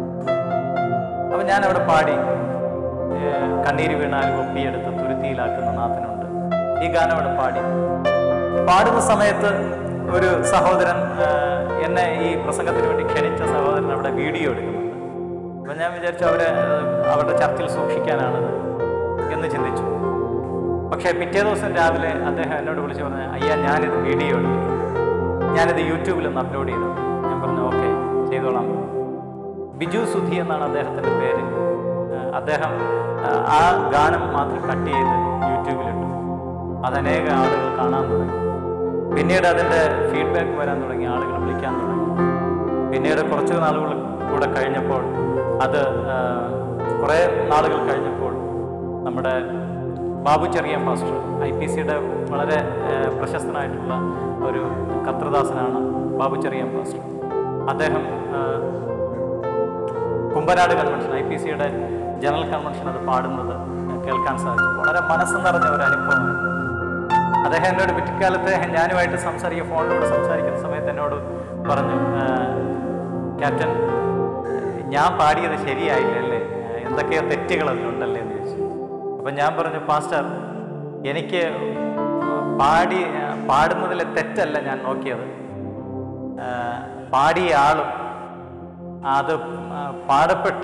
അപ്പം ഞാൻ അവിടെ പാടി ഏഹ്, കണ്ണീര് വീണാൽ ഒപ്പിയെടുത്ത് തുരുത്തിയിലാക്കുന്ന നാഥനുണ്ട് ഈ ഗാനം അവിടെ പാടി പാടുന്ന സമയത്ത് ഒരു സഹോദരൻ ഏഹ്, എന്നെ ഈ പ്രസംഗത്തിന് വേണ്ടി ക്ഷണിച്ച സഹോദരൻ അവിടെ വീഡിയോ എടുക്കുന്നുണ്ട് അപ്പം ഞാൻ വിചാരിച്ചു അവരെ ഏഹ്, അവരുടെ ചർച്ചിൽ സൂക്ഷിക്കാനാണത് എന്ന് ചിന്തിച്ചു പക്ഷേ പിറ്റേ ദിവസം രാവിലെ അദ്ദേഹം എന്നോട് വിളിച്ച് പറഞ്ഞു അയ്യാ ഞാനിത് വീഡിയോ എടുത്തു ഞാനിത് യൂട്യൂബിൽ ഒന്ന് അപ്ലോഡ് ചെയ്തു ഞാൻ പറഞ്ഞു ഓക്കെ ചെയ്തോളാം ബിജു സുധി എന്നാണ് അദ്ദേഹത്തിൻ്റെ പേര് ആ, അദ്ദേഹം ആ, ആ ഗാനം മാത്രം കട്ട് ചെയ്ത് യൂട്യൂബിലിട്ടു അതനേക ആളുകൾ കാണാൻ തുടങ്ങി പിന്നീട് അതിൻ്റെ ഫീഡ്ബാക്ക് വരാൻ തുടങ്ങി ആളുകൾ വിളിക്കാൻ തുടങ്ങി പിന്നീട് കുറച്ച് നാളുകൾ കൂടെ കഴിഞ്ഞപ്പോൾ അത് ആ, കുറേ നാളുകൾ കഴിഞ്ഞപ്പോൾ നമ്മുടെ ബാബു ചെറിയ പാസ്റ്റർ ഐ പി സിയുടെ വളരെ ആ, പ്രശസ്തനായിട്ടുള്ള ഒരു കത്രദാസനാണ് ബാബു ചെറിയ പാസ്റ്റർ അദ്ദേഹം ആ, കുമ്പനാട് കൺവെൻഷൻ ഐ പി സിയുടെ ജനറൽ കൺവെൻഷൻ അത് പാടുന്നത് കേൾക്കാൻ സാധിച്ചു വളരെ മനസ്സ് നിറഞ്ഞ ഒരു അനുഭവമാണ് അദ്ദേഹം എന്നോട് പിറ്റിക്കാലത്ത് ഞാനുമായിട്ട് സംസാരിക്കുക ഫോണിലൂടെ സംസാരിക്കുന്ന സമയത്ത് എന്നോട് പറഞ്ഞു "ആ, ക്യാപ്റ്റൻ ഞാൻ പാടിയത് ശരിയായില്ലല്ലേ എന്തൊക്കെയോ തെറ്റുകൾ അതിലുണ്ടല്ലേ എന്ന് ചോദിച്ചു അപ്പം ഞാൻ പറഞ്ഞു പാസ്റ്റർ എനിക്ക് പാടി പാടുന്നതിലെ തെറ്റല്ല ഞാൻ നോക്കിയത് ആ, പാടിയ ആളും അത് ആ, പാടപ്പെട്ട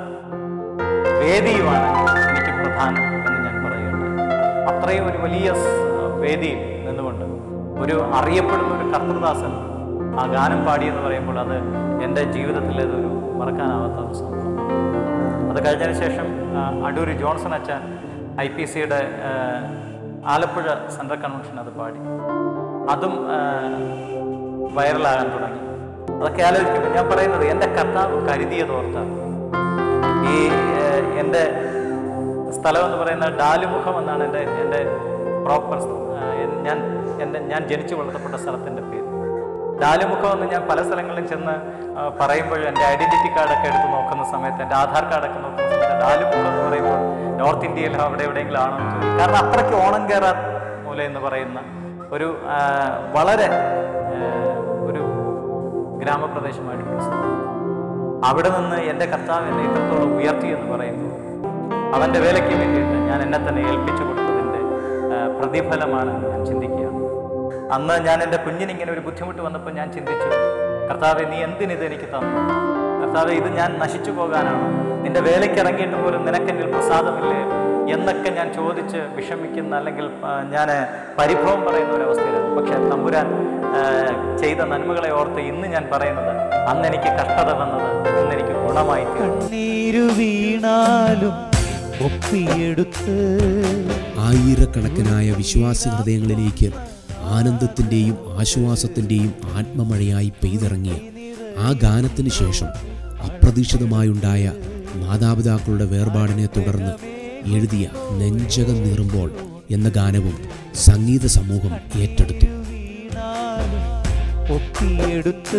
വേദിയുമാണ് എനിക്ക് പ്രധാനം എന്ന് ഞാൻ പറയുകയുണ്ട് അത്രയും ഒരു വലിയ സ് വേദിയിൽ നിന്നുകൊണ്ട് ഒരു അറിയപ്പെടുന്ന ഒരു കർത്തൃദാസൻ ആ ഗാനം പാടിയെന്ന് പറയുമ്പോൾ അത് എൻ്റെ ജീവിതത്തിൽ അതൊരു മറക്കാനാവാത്ത ഒരു സംഭവം അത് കഴിഞ്ഞതിന് ശേഷം ആ, അടൂര് ജോൺസൺ അച്ഛൻ ഐ പി സിയുടെ ആലപ്പുഴ സെൻട്രൽ കൺവെൻഷൻ അത് പാടി അതും ആ, വൈറലാകാൻ തുടങ്ങി അതൊക്കെ ആലോചിക്കുമ്പോൾ ഞാൻ പറയുന്നത് എൻ്റെ കർത്താവ് കരുതിയതോർത്താണ് ഈ ഏഹ്, എൻ്റെ സ്ഥലം എന്ന് പറയുന്നത് ഡാലുമുഖം എന്നാണ് എൻ്റെ എൻ്റെ പ്രോപ്പർ ഞാൻ എൻ്റെ ഞാൻ ജനിച്ചു വളർത്തപ്പെട്ട സ്ഥലത്തിൻ്റെ പേര് ഡാലുമുഖം എന്ന് ഞാൻ പല സ്ഥലങ്ങളിലും ചെന്ന് ആ, പറയുമ്പോഴും എൻ്റെ ഐഡൻറ്റിറ്റി കാർഡൊക്കെ എടുത്ത് നോക്കുന്ന സമയത്ത് എൻ്റെ ആധാർ കാർഡൊക്കെ നോക്കുന്ന സമയത്ത് ഡാലുമുഖം എന്ന് പറയുമ്പോൾ നോർത്ത് ഇന്ത്യയിലോ അവിടെ എവിടെയെങ്കിലും ആണോ എന്ന് ചോദിക്കും കാരണം അത്രയ്ക്ക് ഓണം കയറാൻ മൂല എന്ന് പറയുന്ന ഒരു ആ, വളരെ ആ, ഒരു ഗ്രാമപ്രദേശമായിട്ടുള്ള സ്ഥലം അവിടെ നിന്ന് എൻ്റെ കർത്താവ് എന്നെ ഇത്രത്തോളം ഉയർത്തി എന്ന് പറയുമ്പോൾ അവൻ്റെ വേലയ്ക്ക് വേണ്ടിയിട്ട് ഞാൻ എന്നെ തന്നെ ഏൽപ്പിച്ചു കൊടുത്തതിൻ്റെ ആ, പ്രതിഫലമാണ് ഞാൻ ചിന്തിക്കുകയാണ് അന്ന് ഞാൻ എൻ്റെ കുഞ്ഞിനിങ്ങനെ ഒരു ബുദ്ധിമുട്ട് വന്നപ്പോൾ ഞാൻ ചിന്തിച്ചു കർത്താവെ നീ എന്തിനിത് എനിക്ക് തന്നു കർത്താവെ ഇത് ഞാൻ നശിച്ചു പോകാനാണോ നിന്റെ വേലയ്ക്ക് ഇറങ്ങിയിട്ട് പോലും നിനക്കെന്നിൽ പ്രസാദമില്ലേ എന്നൊക്കെ ഞാൻ ചോദിച്ച് വിഷമിക്കുന്ന അല്ലെങ്കിൽ ആ, ഞാൻ പരിഭവം പറയുന്ന ഒരവസ്ഥയിലാണ് പക്ഷേ തമ്പുരാൻ ആ, ചെയ്ത നന്മകളെ ഓർത്ത് ഇന്ന് ഞാൻ പറയുന്നത് അന്ന് എനിക്ക് കഷ്ടത വന്നത് ഇന്ന് എനിക്ക് ഗുണമായി തീർന്നു കണ്ണീരു വീണാലും ഒപ്പിയെടുത്ത് ആയിരക്കണക്കിനായ വിശ്വാസി ഹൃദയങ്ങളിലേക്ക് ആനന്ദത്തിൻ്റെയും ആശ്വാസത്തിൻ്റെയും ആത്മമഴയായി പെയ്തിറങ്ങിയ ആ ഗാനത്തിന് ശേഷം അപ്രതീക്ഷിതമായുണ്ടായ മാതാപിതാക്കളുടെ വേർപാടിനെ തുടർന്ന് എഴുതിയ നെഞ്ചകം നീറുമ്പോൾ എന്ന ഗാനവും സംഗീത സമൂഹം ഏറ്റെടുത്തു വീണാലും ഒപ്പിയെടുത്ത്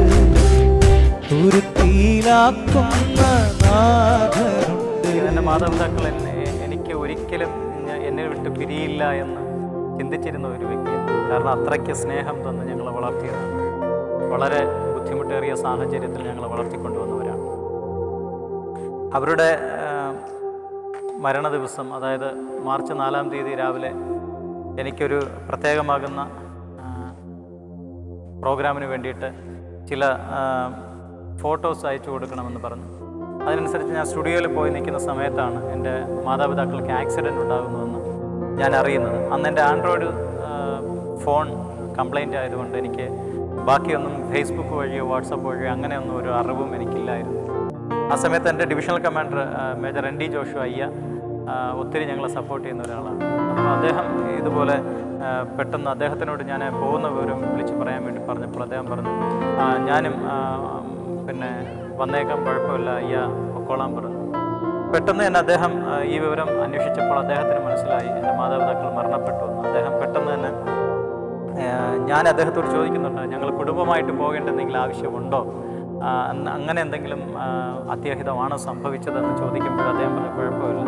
തുരുത്തിയിലാക്കുന്ന നാഥനുണ്ട് എൻ്റെ മാതാപിതാക്കൾ എന്നെ എനിക്ക് ഒരിക്കലും ഞ- എന്നെ വിട്ട് പിരിയില്ല എന്ന് ചിന്തിച്ചിരുന്ന ഒരു വ്യക്തിയാണ് കാരണം അത്രയ്ക്ക് സ്നേഹം തന്ന് ഞങ്ങളെ വളർത്തിയതാണ് വളരെ ബുദ്ധിമുട്ടേറിയ സാഹചര്യത്തിൽ ഞങ്ങളെ വളർത്തിക്കൊണ്ടുവന്നവരാണ് അവരുടെ ആ, മരണ ദിവസം അതായത് മാർച്ച് നാലാം തീയതി രാവിലെ എനിക്കൊരു പ്രത്യേകമാകുന്ന ആ, പ്രോഗ്രാമിന് വേണ്ടിയിട്ട് ചില ഫോട്ടോസ് അയച്ചു കൊടുക്കണമെന്ന് പറഞ്ഞു അതിനനുസരിച്ച് ഞാൻ സ്റ്റുഡിയോയിൽ പോയി നിൽക്കുന്ന സമയത്താണ് എൻ്റെ മാതാപിതാക്കൾക്ക് ആക്സിഡൻറ്റ് ഉണ്ടാകുന്നതെന്ന് ഞാൻ അറിയുന്നത് അന്ന് എൻ്റെ ആൻഡ്രോയിഡ് ആ, ഫോൺ കംപ്ലൈൻ്റ് ആയതുകൊണ്ട് എനിക്ക് ബാക്കിയൊന്നും ഫേസ്ബുക്ക് വഴിയോ വാട്സപ്പ് വഴിയോ അങ്ങനെയൊന്നും ഒരു അറിവും എനിക്കില്ലായിരുന്നു ആ സമയത്ത് എൻ്റെ ഡിവിഷണൽ കമാൻഡർ ആ, major N D Joshua ആ, ഒത്തിരി ഞങ്ങളെ സപ്പോർട്ട് ചെയ്യുന്ന ഒരാളാണ് അപ്പോൾ അദ്ദേഹം ഇതുപോലെ ആ, പെട്ടെന്ന് അദ്ദേഹത്തിനോട് ഞാൻ പോകുന്ന വിവരം വിളിച്ച് പറയാൻ വേണ്ടി പറഞ്ഞപ്പോൾ അദ്ദേഹം പറഞ്ഞു "ആ, ഞാനും ആ, പിന്നെ വന്നേക്കാം കുഴപ്പമില്ല അയ്യ പൊക്കോളാൻ പറഞ്ഞു പെട്ടെന്ന് തന്നെ അദ്ദേഹം ആ, ഈ വിവരം അന്വേഷിച്ചപ്പോൾ അദ്ദേഹത്തിന് മനസ്സിലായി എൻ്റെ മാതാപിതാക്കൾ മരണപ്പെട്ടു എന്ന് അദ്ദേഹം പെട്ടെന്ന് തന്നെ ഏഹ് ഞാൻ അദ്ദേഹത്തോട് ചോദിക്കുന്നുണ്ട് ഞങ്ങൾ കുടുംബമായിട്ട് പോകേണ്ട എന്തെങ്കിലും ആവശ്യമുണ്ടോ ആ, അന്ന് അങ്ങനെ എന്തെങ്കിലും ആ, അത്യാഹിതമാണോ സംഭവിച്ചതെന്ന് ചോദിക്കുമ്പോൾ അദ്ദേഹം പറഞ്ഞു കുഴപ്പമില്ല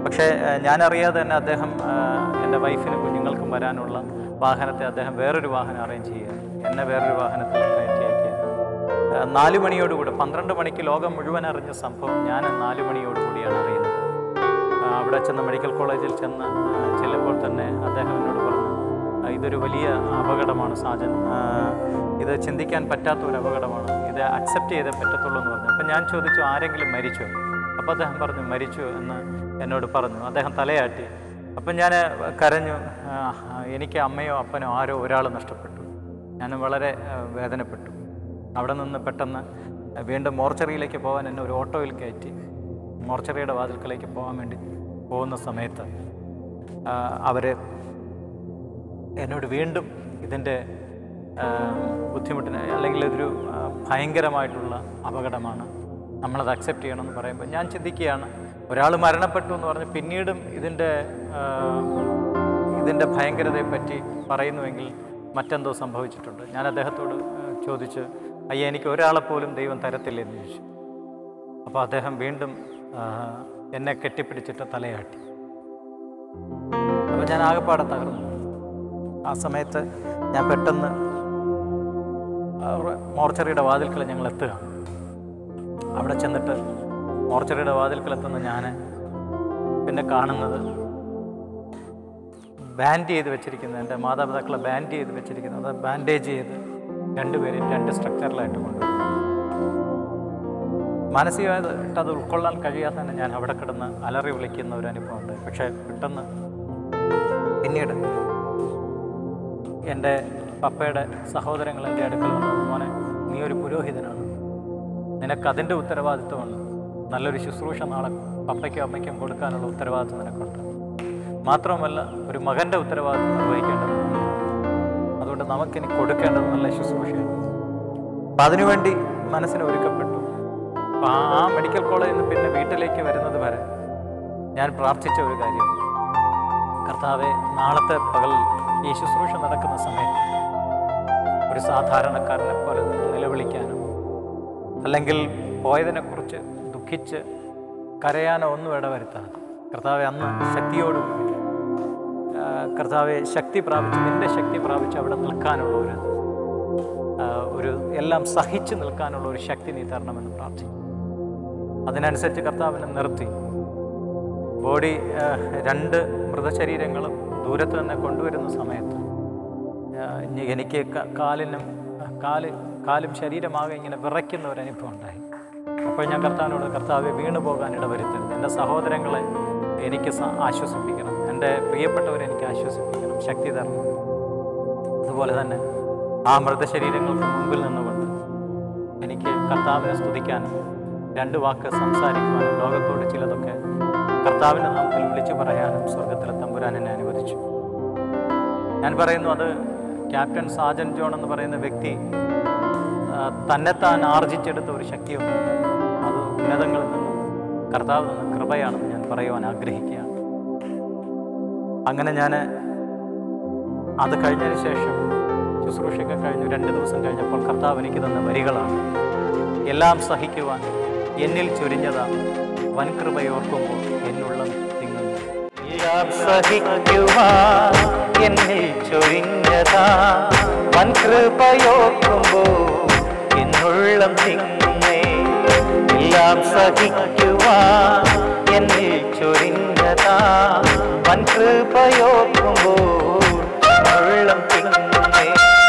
പക്ഷേ ഏഹ്, ഞാനറിയാതെ തന്നെ അദ്ദേഹം ഏഹ്, എൻ്റെ വൈഫിനും കുഞ്ഞുങ്ങൾക്കും വരാനുള്ള വാഹനത്തെ അദ്ദേഹം വേറൊരു വാഹനം അറേഞ്ച് ചെയ്യുക എന്നെ വേറൊരു വാഹനത്തിൽ കയറ്റി അയക്കുക ഏഹ്, നാല് മണിയോടുകൂടി പന്ത്രണ്ട് മണിക്ക് ലോകം മുഴുവൻ അറിഞ്ഞ സംഭവം ഞാൻ നാല് മണിയോടുകൂടിയാണ് അറിയുന്നത് ആ, അവിടെ ചെന്ന് മെഡിക്കൽ കോളേജിൽ ചെന്ന് ആ, ചെല്ലുമ്പോൾ തന്നെ അദ്ദേഹം എന്നോട് പറഞ്ഞു "ആ, ഇതൊരു വലിയ അപകടമാണ് സാജൻ ആ, ഇത് ചിന്തിക്കാൻ പറ്റാത്ത ഒരു അപകടമാണ് ഇത് അക്സെപ്റ്റ് ചെയ്തേ പറ്റത്തുള്ളൂ എന്ന് പറഞ്ഞു അപ്പം ഞാൻ ചോദിച്ചു ആരെങ്കിലും മരിച്ചോ അപ്പോൾ അദ്ദേഹം പറഞ്ഞു മരിച്ചു എന്ന് എന്നോട് പറഞ്ഞു അദ്ദേഹം തലയാട്ടി അപ്പം ഞാൻ കരഞ്ഞു "ആ, എനിക്ക് അമ്മയോ അപ്പനോ ആരോ ഒരാൾ നഷ്ടപ്പെട്ടു ഞാൻ വളരെ ആ, വേദനപ്പെട്ടു അവിടെ നിന്ന് പെട്ടെന്ന് വീണ്ടും മോർച്ചറിയിലേക്ക് പോകാൻ എന്നെ ഒരു ഓട്ടോയിൽ കയറ്റി മോർച്ചറിയുടെ വാതിൽക്കലേക്ക് പോകാൻ വേണ്ടി പോകുന്ന സമയത്ത് അവർ എന്നോട് വീണ്ടും ഇതിൻ്റെ ആ, ബുദ്ധിമുട്ടിന് അല്ലെങ്കിൽ ഇതൊരു ആ, ഭയങ്കരമായിട്ടുള്ള അപകടമാണ് നമ്മളത് അക്സെപ്റ്റ് ചെയ്യണമെന്ന് പറയുമ്പോൾ ഞാൻ ചിന്തിക്കുകയാണ് ഒരാൾ മരണപ്പെട്ടു എന്ന് പറഞ്ഞ് പിന്നീടും ഇതിൻ്റെ ആ, ഇതിൻ്റെ ഭയങ്കരതയെപ്പറ്റി പറയുന്നുവെങ്കിൽ മറ്റെന്തോ സംഭവിച്ചിട്ടുണ്ട് ഞാൻ അദ്ദേഹത്തോട് ആ, ചോദിച്ചു അയ്യ എനിക്ക് ഒരാളെ പോലും ദൈവം തരത്തില്ലെന്ന് ചോദിച്ചു അപ്പോൾ അദ്ദേഹം വീണ്ടും ആ, എന്നെ കെട്ടിപ്പിടിച്ചിട്ട് തലയാട്ടി അപ്പോൾ ഞാൻ ആകെപ്പാടെ തകർന്നു ആ സമയത്ത് ഞാൻ പെട്ടെന്ന് ആ, റ- മോർച്ചറിയുടെ വാതിൽക്കൽ ഞങ്ങൾ എത്തുക അവിടെ ചെന്നിട്ട് മോർച്ചറിയുടെ വാതിൽക്കൽ എത്തുന്ന ഞാൻ പിന്നെ കാണുന്നത് ബാൻഡ് ചെയ്ത് വെച്ചിരിക്കുന്നത് എൻ്റെ മാതാപിതാക്കളെ ബാൻഡ് ചെയ്ത് വെച്ചിരിക്കുന്നത് ബാൻഡേജ് ചെയ്ത് രണ്ടുപേരും രണ്ട് സ്ട്രക്ചറിലായിട്ട് കൊണ്ടുവരും മാനസികമായിട്ട് അത് ഉൾക്കൊള്ളാൻ കഴിയാതെ തന്നെ ഞാൻ അവിടെ കിടന്ന് അലറി വിളിക്കുന്ന ഒരു അനുഭവമുണ്ട് പക്ഷേ പെട്ടെന്ന് പിന്നീട് എൻ്റെ പപ്പയുടെ സഹോദരങ്ങൾ എൻ്റെ അടുക്കൽ വന്നു മോനെ നീ ഒരു പുരോഹിതനാണ് നിനക്ക് അതിൻ്റെ ഉത്തരവാദിത്വമുണ്ട് നല്ലൊരു ശുശ്രൂഷ നാളെ പപ്പയ്ക്കും അമ്മയ്ക്കും കൊടുക്കാനുള്ള ഉത്തരവാദിത്വം നിനക്കുണ്ട് മാത്രമല്ല ഒരു മകൻ്റെ ഉത്തരവാദിത്വം നിർവഹിക്കേണ്ടത് അതുകൊണ്ട് നമുക്കിനി കൊടുക്കേണ്ടത് നല്ല ശുശ്രൂഷയാണ് അപ്പം അതിനുവേണ്ടി മനസ്സിന് ഒരുക്കപ്പെട്ടു അപ്പം ആ ആ മെഡിക്കൽ കോളേജിൽ നിന്ന് പിന്നെ വീട്ടിലേക്ക് വരുന്നത് വരെ ഞാൻ പ്രാർത്ഥിച്ച ഒരു കാര്യം കർത്താവെ നാളത്തെ പകൽ ഈ ശുശ്രൂഷ നടക്കുന്ന സമയത്ത് ഒരു സാധാരണക്കാരനെ പോലെ നിലവിളിക്കാനോ അല്ലെങ്കിൽ പോയതിനെക്കുറിച്ച് ദുഃഖിച്ച് കരയാനോ ഒന്നും ഇടവരുത്താതെ കർത്താവെ അന്ന് ശക്തിയോടുകൂടി ആ, കർത്താവെ ശക്തി പ്രാപിച്ച് നിന്റെ ശക്തി പ്രാപിച്ച് അവിടെ നിൽക്കാനുള്ള ഒരു ആ, ഒരു എല്ലാം സഹിച്ച് നിൽക്കാനുള്ള ഒരു ശക്തി നീ തരണമെന്ന് പ്രാർത്ഥിക്കും അതിനനുസരിച്ച് കർത്താവിനെ നിർത്തി ബോഡി ആ, രണ്ട് മൃതശരീരങ്ങളും ദൂരത്ത് തന്നെ കൊണ്ടുവരുന്ന സമയത്ത് ആ, ഇനി എനിക്ക് ക- കാലിനും കാല് കാലും ശരീരമാകെ ഇങ്ങനെ വിറയ്ക്കുന്ന ഒരു അനുഭവം ഉണ്ടായി അപ്പോൾ ഞാൻ കർത്താവിനോട് കർത്താവെ വീണു പോകാൻ ഇടവരുത്തരുത് എൻ്റെ സഹോദരങ്ങളെ എനിക്ക് സ- ആശ്വസിപ്പിക്കണം എൻ്റെ പ്രിയപ്പെട്ടവരെ എനിക്ക് ആശ്വസിപ്പിക്കണം ശക്തി തരണം അതുപോലെ തന്നെ ആ മൃതശരീരങ്ങൾക്ക് മുമ്പിൽ നിന്നുകൊണ്ട് എനിക്ക് കർത്താവിനെ സ്തുതിക്കാനും രണ്ട് വാക്ക് സംസാരിക്കുവാനും ലോകത്തോട് ചിലതൊക്കെ കർത്താവിൻ്റെ നാമത്തിൽ വിളിച്ചു പറയാനും സ്വർഗത്തിലെ തമ്പുരാൻ എന്നെ അനുവദിച്ചു ഞാൻ പറയുന്നു അത് ക്യാപ്റ്റൻ സാജൻ ജോൺ എന്ന് പറയുന്ന വ്യക്തി ആ, തന്നെത്താൻ ആർജിച്ചെടുത്ത ഒരു ശക്തിയുണ്ട് അത് ഉന്നതങ്ങളിൽ നിന്നും കർത്താവ് നിന്ന് കൃപയാണെന്ന് ഞാൻ പറയുവാൻ ആഗ്രഹിക്കുകയാണ് അങ്ങനെ ഞാൻ അത് കഴിഞ്ഞതിന് ശേഷം ശുശ്രൂഷയൊക്കെ കഴിഞ്ഞു രണ്ട് ദിവസം കഴിഞ്ഞപ്പോൾ കർത്താവ് എനിക്ക് തന്ന വരികളാണ് എല്ലാം സഹിക്കുവാൻ എന്നിൽ ചൊരിഞ്ഞതാണ് വൻകൃപയോർക്കുമ്പോൾ എന്നുള്ള തിങ്ങുന്നു എല്ലാം സഹിക്കുവാൻ എന്നിൽ ചൊരിഞ്ഞതാ വൻകൃപയോർക്കുമ്പോൾ എന്നുള്ളം തിങ്ങുന്നേ എല്ലാം സഹിക്കുവാൻ എന്നിൽ ചൊരിഞ്ഞതാ വൻകൃപയോർക്കുമ്പോൾ എന്നുള്ളം തിങ്ങുന്നേ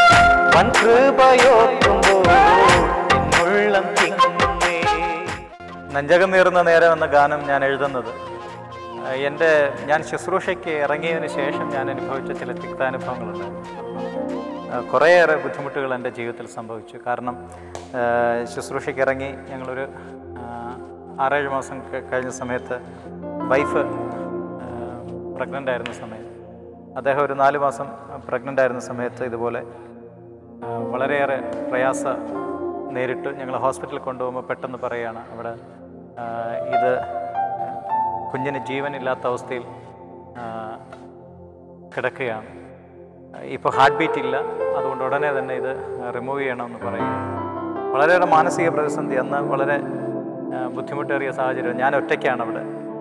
വൻകൃപയോർക്കുമ്പോൾ എന്നുള്ളം തിങ്ങുന്നേ നെഞ്ചകം നീറുന്ന നേരം എന്ന ഗാനം ഞാൻ എഴുതുന്നത് ആ, എൻ്റെ ഞാൻ ശുശ്രൂഷയ്ക്ക് ഇറങ്ങിയതിന് ശേഷം ഞാൻ അനുഭവിച്ച ചില തിക്താനുഭവങ്ങളുണ്ട് ആ, കുറേയേറെ ബുദ്ധിമുട്ടുകൾ എൻ്റെ ജീവിതത്തിൽ സംഭവിച്ചു കാരണം ആ, ശുശ്രൂഷയ്ക്ക് ഇറങ്ങി ഞങ്ങളൊരു ആ, ആറേഴ് മാസം ക- കഴിഞ്ഞ സമയത്ത് വൈഫ് പ്രഗ്നൻ്റ് ആയിരുന്ന സമയത്ത് അദ്ദേഹം ഒരു നാല് മാസം പ്രഗ്നൻ്റ് ആയിരുന്ന സമയത്ത് ഇതുപോലെ ആ, വളരെയേറെ പ്രയാസ നേരിട്ട് ഞങ്ങൾ ഹോസ്പിറ്റലിൽ കൊണ്ടുപോകുമ്പോൾ പെട്ടെന്ന് പറയുകയാണ് അവിടെ ആ, ഇത് കുഞ്ഞിന് ജീവനില്ലാത്ത അവസ്ഥയിൽ ആ, കിടക്കുകയാണ് ഇപ്പോൾ ഹാർട്ട് ബീറ്റ് ഇല്ല അതുകൊണ്ട് ഉടനെ തന്നെ ഇത് റിമൂവ് ചെയ്യണമെന്ന് പറയുക വളരെയേറെ മാനസിക പ്രതിസന്ധി അന്ന് വളരെ ആ, ബുദ്ധിമുട്ടേറിയ സാഹചര്യം ഞാൻ ഒറ്റയ്ക്കാണ് അവിടെ ആ,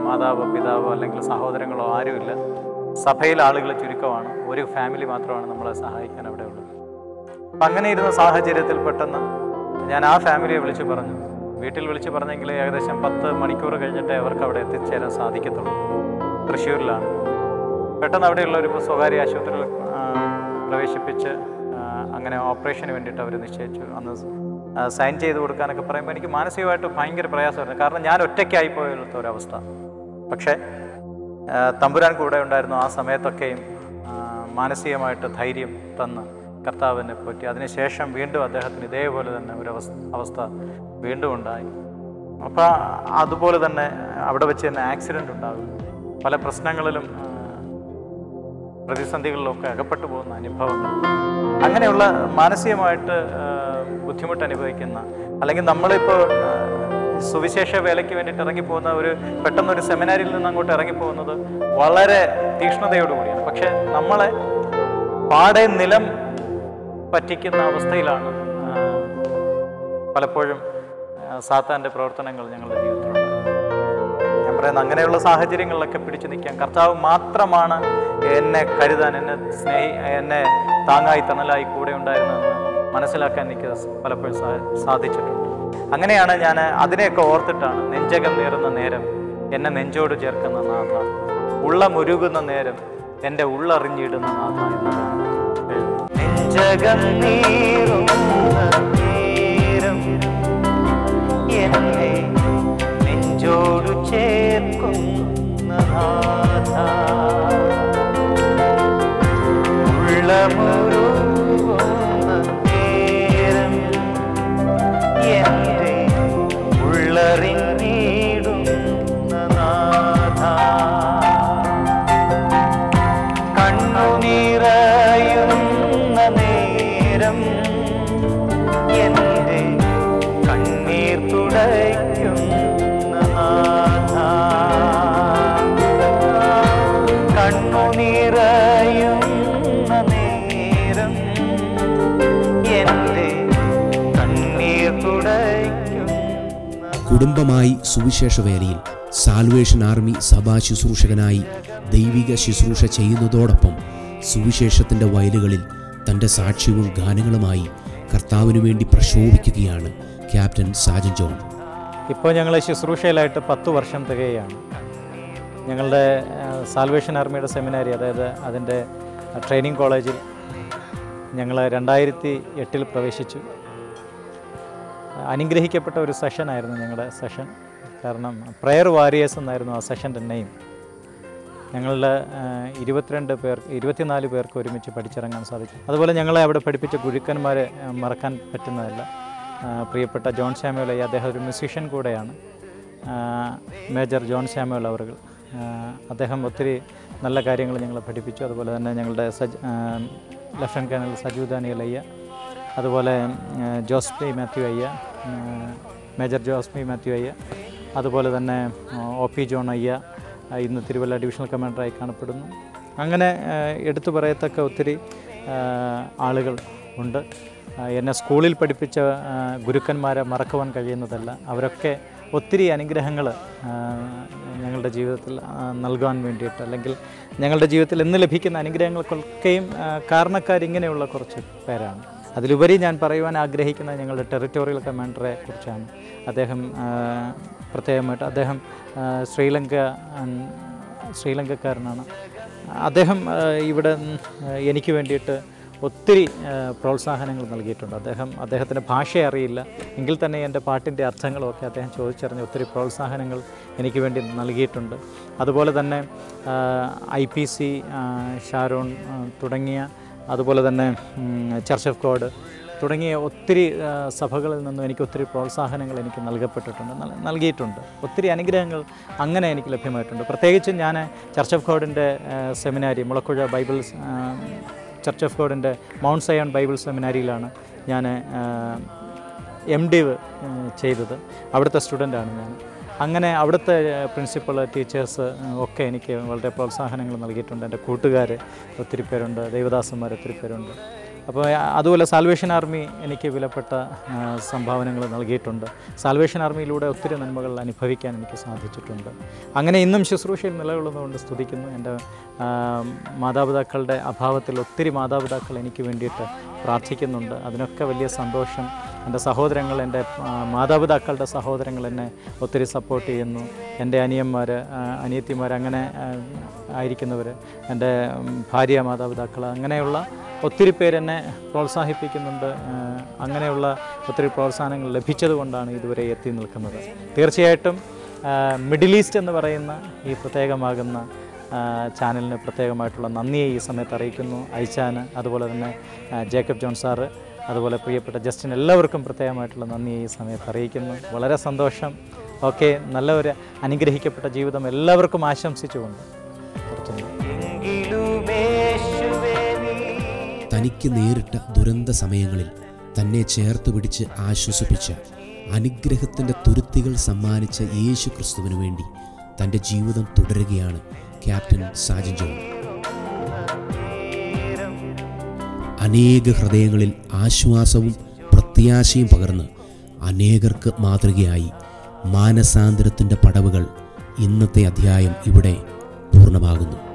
മാതാവോ പിതാവോ അല്ലെങ്കിൽ സഹോദരങ്ങളോ ആരുമില്ല സഭയിൽ ആളുകൾ ചുരുക്കമാണ് ഒരു ഫാമിലി മാത്രമാണ് നമ്മളെ സഹായിക്കാൻ അവിടെ ഉള്ളത് അപ്പം അങ്ങനെ ഇരുന്ന സാഹചര്യത്തിൽ പെട്ടെന്ന് ഞാൻ ആ ഫാമിലിയെ വിളിച്ച് പറഞ്ഞു വീട്ടിൽ വിളിച്ച് പറഞ്ഞെങ്കിൽ ഏകദേശം പത്ത് മണിക്കൂർ കഴിഞ്ഞിട്ടേ അവർക്ക് അവിടെ എത്തിച്ചേരാൻ സാധിക്കത്തുള്ളൂ തൃശ്ശൂരിലാണ് പെട്ടെന്ന് അവിടെയുള്ള ഒരു സ്വകാര്യ ആശുപത്രിയിൽ ആ, പ്രവേശിപ്പിച്ച് ആ, അങ്ങനെ ഓപ്പറേഷന് വേണ്ടിയിട്ട് അവർ നിശ്ചയിച്ചു അന്ന് ആ, സൈൻ ചെയ്ത് കൊടുക്കാനൊക്കെ പറയുമ്പോൾ എനിക്ക് മാനസികമായിട്ട് ഭയങ്കര പ്രയാസമായിരുന്നു കാരണം ഞാൻ ഒറ്റയ്ക്കായി പോയുള്ള ഒരവസ്ഥ പക്ഷേ ആ, തമ്പുരാൻ കൂടെ ഉണ്ടായിരുന്നു ആ സമയത്തൊക്കെയും ആ, മാനസികമായിട്ട് ധൈര്യം തന്ന് കർത്താവിനെ പറ്റി അതിനുശേഷം വീണ്ടും അദ്ദേഹത്തിന് ഇതേപോലെ തന്നെ ഒരു അവസ്ഥ അവസ്ഥ വീണ്ടും ഉണ്ടായി അപ്പോൾ അതുപോലെ തന്നെ അവിടെ വെച്ച് തന്നെ ആക്സിഡൻ്റ് ഉണ്ടാകും പല പ്രശ്നങ്ങളിലും ആ, പ്രതിസന്ധികളിലൊക്കെ അകപ്പെട്ടു പോകുന്ന അനുഭവങ്ങൾ അങ്ങനെയുള്ള മാനസികമായിട്ട് ആ, ബുദ്ധിമുട്ട് അനുഭവിക്കുന്ന അല്ലെങ്കിൽ നമ്മളിപ്പോൾ ആ, സുവിശേഷ വേലയ്ക്ക് വേണ്ടിയിട്ട് ഇറങ്ങിപ്പോകുന്ന ഒരു പെട്ടെന്ന് ഒരു സെമിനാരിൽ നിന്ന് അങ്ങോട്ട് ഇറങ്ങിപ്പോകുന്നത് വളരെ തീക്ഷ്ണതയോടുകൂടിയാണ് പക്ഷെ നമ്മളെ പാടെ നിലം പറ്റിക്കുന്ന അവസ്ഥയിലാണ് ആ, പലപ്പോഴും ആ, സാത്താൻ്റെ പ്രവർത്തനങ്ങൾ ഞങ്ങളുടെ ജീവിതത്തിലുണ്ട് ഞാൻ പറയുന്നത് അങ്ങനെയുള്ള സാഹചര്യങ്ങളിലൊക്കെ പിടിച്ചു നിൽക്കാൻ കർത്താവ് മാത്രമാണ് എന്നെ കരുതാൻ എന്നെ സ്നേഹി എന്നെ താങ്ങായി തണലായി കൂടെ ഉണ്ടായിരുന്നതെന്ന് മനസ്സിലാക്കാൻ എനിക്ക് പലപ്പോഴും സാ- സാധിച്ചിട്ടുണ്ട് അങ്ങനെയാണ് ഞാൻ അതിനെയൊക്കെ ഓർത്തിട്ടാണ് നെഞ്ചകം നേറുന്ന നേരം എന്നെ നെഞ്ചോട് ചേർക്കുന്ന നാഥ ഉള്ളമുരുകുന്ന നേരം എൻ്റെ ഉള്ളറിഞ്ഞിടുന്ന നാഥ എന്നതാണ് എഴുതുന്നത്. നെഞ്ചകം നീറുന്ന നേരം എന്നെ നെഞ്ചോടു ചേർക്കുന്ന നാഥ ഉള്ളമുരുകുന്ന നേരം എന്റെ ഉള്ളറിഞ്ഞിടുന്ന നാഥ കണ്ണുനിറയുന്ന നേരം എന്റെ കണ്ണീർ തുടയ്ക്കുന്ന നാഥ കണ്ണുനിറയുന്ന നേരം എന്റെ കണ്ണീർ തുടയ്ക്കുന്ന കുടുംബമായി സുവിശേഷ വേലയിൽ സാൽവേഷൻ ആർമി സഭാ ശുശ്രൂഷകനായി ദൈവിക ശുശ്രൂഷ ചെയ്യുന്നതോടൊപ്പം സുവിശേഷത്തിൻ്റെ വയലുകളിൽ തൻ്റെ സാക്ഷ്യവും ഗാനങ്ങളുമായി കർത്താവിനു വേണ്ടി പ്രക്ഷോഭിക്കുകയാണ് ക്യാപ്റ്റൻ സാജൻ ജോൺ ഇപ്പോൾ ഞങ്ങൾ ശുശ്രൂഷയിലായിട്ട് പത്ത് വർഷം തികയാണ് ഞങ്ങളുടെ ആ, സാൽവേഷൻ ആർമിയുടെ സെമിനാരി അതായത് അതിൻ്റെ ട്രെയിനിങ് കോളേജിൽ ഞങ്ങൾ രണ്ടായിരത്തി എട്ടിൽ പ്രവേശിച്ചു അനുഗ്രഹിക്കപ്പെട്ട ഒരു സെഷനായിരുന്നു ഞങ്ങളുടെ സെഷൻ കാരണം പ്രെയർ വാരിയേഴ്സ് എന്നായിരുന്നു ആ സെഷൻ്റെ നെയിം ഞങ്ങളുടെ ആ, ഇരുപത്തിരണ്ട് പേർ ഇരുപത്തിനാല് പേർക്ക് ഒരുമിച്ച് പഠിച്ചിറങ്ങാൻ സാധിച്ചു അതുപോലെ ഞങ്ങളെ അവിടെ പഠിപ്പിച്ച ഗുരുക്കന്മാരെ ആ, മറക്കാൻ പറ്റുന്നതല്ല ആ, പ്രിയപ്പെട്ട ജോൺ സാമുവൽ അയ്യ അദ്ദേഹം ഒരു മ്യൂസീഷ്യൻ കൂടെയാണ് ആ, മേജർ ജോൺ സാമുവൽ അവറുകൾ ആ, അദ്ദേഹം ഒത്തിരി നല്ല കാര്യങ്ങൾ ഞങ്ങളെ പഠിപ്പിച്ചു അതുപോലെ തന്നെ ഞങ്ങളുടെ സജ് ആ, ലഫ്റ്റനൻറ്റ് കേണൽ സജു ദാനിയൽ അയ്യ അതുപോലെ ആ, ജോസ് പി മാത്യു അയ്യ ആ, മേജർ ജോസ് പി മാത്യു അയ്യ അതുപോലെ തന്നെ ആ, ഒ പി ജോൺ അയ്യ ആ, ഇന്ന് തിരുവല്ല ഡിവിഷണൽ കമാൻഡറായി കാണപ്പെടുന്നു അങ്ങനെ ആ, എടുത്തു പറയത്തക്ക ഒത്തിരി ആ, ആളുകൾ ഉണ്ട് ആ, എന്നെ സ്കൂളിൽ പഠിപ്പിച്ച ആ, ഗുരുക്കന്മാരെ മറക്കുവാൻ കഴിയുന്നതല്ല അവരൊക്കെ ഒത്തിരി അനുഗ്രഹങ്ങൾ ഞങ്ങളുടെ ജീവിതത്തിൽ ആ, നൽകാൻ വേണ്ടിയിട്ട് അല്ലെങ്കിൽ ഞങ്ങളുടെ ജീവിതത്തിൽ ഇന്ന് ലഭിക്കുന്ന അനുഗ്രഹങ്ങൾക്കൊക്കെയും ആ, കാരണക്കാരിങ്ങനെയുള്ള കുറച്ച് പേരാണ് അതിലുപരി ഞാൻ പറയുവാൻ ആഗ്രഹിക്കുന്നത് ഞങ്ങളുടെ ടെറിറ്റോറിയൽ കമാൻഡറെ കുറിച്ചാണ് അദ്ദേഹം ആ, പ്രത്യേകമായിട്ട് അദ്ദേഹം ആ, ശ്രീലങ്ക ഉം, ശ്രീലങ്കക്കാരനാണ് അദ്ദേഹം ആ, ഇവിടെ ഉം, ആ, എനിക്ക് വേണ്ടിയിട്ട് ഒത്തിരി ആ, പ്രോത്സാഹനങ്ങൾ നൽകിയിട്ടുണ്ട് അദ്ദേഹം അദ്ദേഹത്തിന് ഭാഷ അറിയില്ല എങ്കിൽ തന്നെ എൻ്റെ പാട്ടിൻ്റെ അർത്ഥങ്ങളുമൊക്കെ അദ്ദേഹം ചോദിച്ചറിഞ്ഞ് ഒത്തിരി പ്രോത്സാഹനങ്ങൾ എനിക്ക് വേണ്ടി നൽകിയിട്ടുണ്ട് അതുപോലെ തന്നെ ഐ പി സി ഷാരോൺ ആ, തുടങ്ങിയ അതുപോലെ തന്നെ ഉം, ചർച്ച് ഓഫ് ഗോഡ് തുടങ്ങിയ ഒത്തിരി ആ, സഭകളിൽ നിന്നും എനിക്ക് ഒത്തിരി പ്രോത്സാഹനങ്ങൾ എനിക്ക് നൽകപ്പെട്ടിട്ടുണ്ട് നൽ- നൽകിയിട്ടുണ്ട് ഒത്തിരി അനുഗ്രഹങ്ങൾ അങ്ങനെ എനിക്ക് ലഭ്യമായിട്ടുണ്ട് പ്രത്യേകിച്ചും ഞാൻ ചർച്ച് ഓഫ് ഗോഡിൻ്റെ സെമിനാരി മുളക്കുഴ ബൈബിൾ ആ, ചർച്ച് ഓഫ് ഗോഡിൻ്റെ മൗണ്ട് സയോൺ ബൈബിൾ സെമിനാരിയിലാണ് ഞാൻ എം ഡിവ് ചെയ്തത് അവിടുത്തെ സ്റ്റുഡൻ്റാണ് ഞാൻ അങ്ങനെ അവിടുത്തെ പ്രിൻസിപ്പൾ ടീച്ചേഴ്സ് ഒക്കെ എനിക്ക് വളരെ പ്രോത്സാഹനങ്ങൾ നൽകിയിട്ടുണ്ട് എൻ്റെ കൂട്ടുകാർ ഒത്തിരി പേരുണ്ട് ദേവദാസന്മാർ ഒത്തിരി പേരുണ്ട് അപ്പോൾ അതുപോലെ സാൽവേഷൻ ആർമി എനിക്ക് വിലപ്പെട്ട ആ, സംഭാവനകൾ നൽകിയിട്ടുണ്ട് സാൽവേഷൻ ആർമിയിലൂടെ ഒത്തിരി നന്മകൾ അനുഭവിക്കാൻ എനിക്ക് സാധിച്ചിട്ടുണ്ട് അങ്ങനെ ഇന്നും ശുശ്രൂഷയിൽ നിലകൊള്ളുന്നതുകൊണ്ട് സ്തുതിക്കുന്നു എൻ്റെ ആ, മാതാപിതാക്കളുടെ അഭാവത്തിൽ ഒത്തിരി മാതാപിതാക്കൾ എനിക്ക് വേണ്ടിയിട്ട് പ്രാർത്ഥിക്കുന്നുണ്ട് അതിനൊക്കെ വലിയ സന്തോഷം എൻ്റെ സഹോദരങ്ങൾ എൻ്റെ ആ, മാതാപിതാക്കളുടെ സഹോദരങ്ങൾ എന്നെ ഒത്തിരി സപ്പോർട്ട് ചെയ്യുന്നു എൻ്റെ അനിയന്മാർ അനിയത്തിമാർ അങ്ങനെ ആ, ആയിരിക്കുന്നവർ എൻ്റെ ഉം, ഭാര്യ മാതാപിതാക്കൾ അങ്ങനെയുള്ള ഒത്തിരി പേരെന്നെ പ്രോത്സാഹിപ്പിക്കുന്നുണ്ട് ആ, അങ്ങനെയുള്ള ഒത്തിരി പ്രോത്സാഹനങ്ങൾ ലഭിച്ചതുകൊണ്ടാണ് ഇതുവരെ എത്തി നിൽക്കുന്നത് തീർച്ചയായിട്ടും ആ, മിഡിൽ ഈസ്റ്റ് എന്ന് പറയുന്ന ഈ പ്രത്യേകമാകുന്ന ആ, ചാനലിന് പ്രത്യേകമായിട്ടുള്ള നന്ദിയെ ഈ സമയത്ത് അറിയിക്കുന്നു ഐച്ചാന് അതുപോലെ തന്നെ ആ, ജേക്കബ് ജോൺ സാറ് അതുപോലെ പ്രിയപ്പെട്ട ജസ്റ്റിൻ എല്ലാവർക്കും പ്രത്യേകമായിട്ടുള്ള നന്ദിയെ ഈ സമയത്ത് അറിയിക്കുന്നു വളരെ സന്തോഷം ഓക്കെ നല്ല ഒരു അനുഗ്രഹിക്കപ്പെട്ട ജീവിതം എല്ലാവർക്കും ആശംസിച്ചുകൊണ്ട് നിർത്തുന്നു എങ്കിലുമേശുവേ നീ തനിക്ക് നേരിട്ട ദുരന്ത സമയങ്ങളിൽ തന്നെ ചേർത്ത് പിടിച്ച് ആശ്വസിപ്പിച്ച അനുഗ്രഹത്തിൻ്റെ തുരുത്തികൾ സമ്മാനിച്ച യേശു ക്രിസ്തുവിനു വേണ്ടി തൻ്റെ ജീവിതം തുടരുകയാണ് ക്യാപ്റ്റൻ സാജൻ ജോൺ അനേക ഹൃദയങ്ങളിൽ ആശ്വാസവും പ്രത്യാശയും പകർന്ന് അനേകർക്ക് മാതൃകയായി മാനസാന്തരത്തിൻ്റെ പടവുകൾ ഇന്നത്തെ അധ്യായം ഇവിടെ പൂർണ്ണമാകുന്നു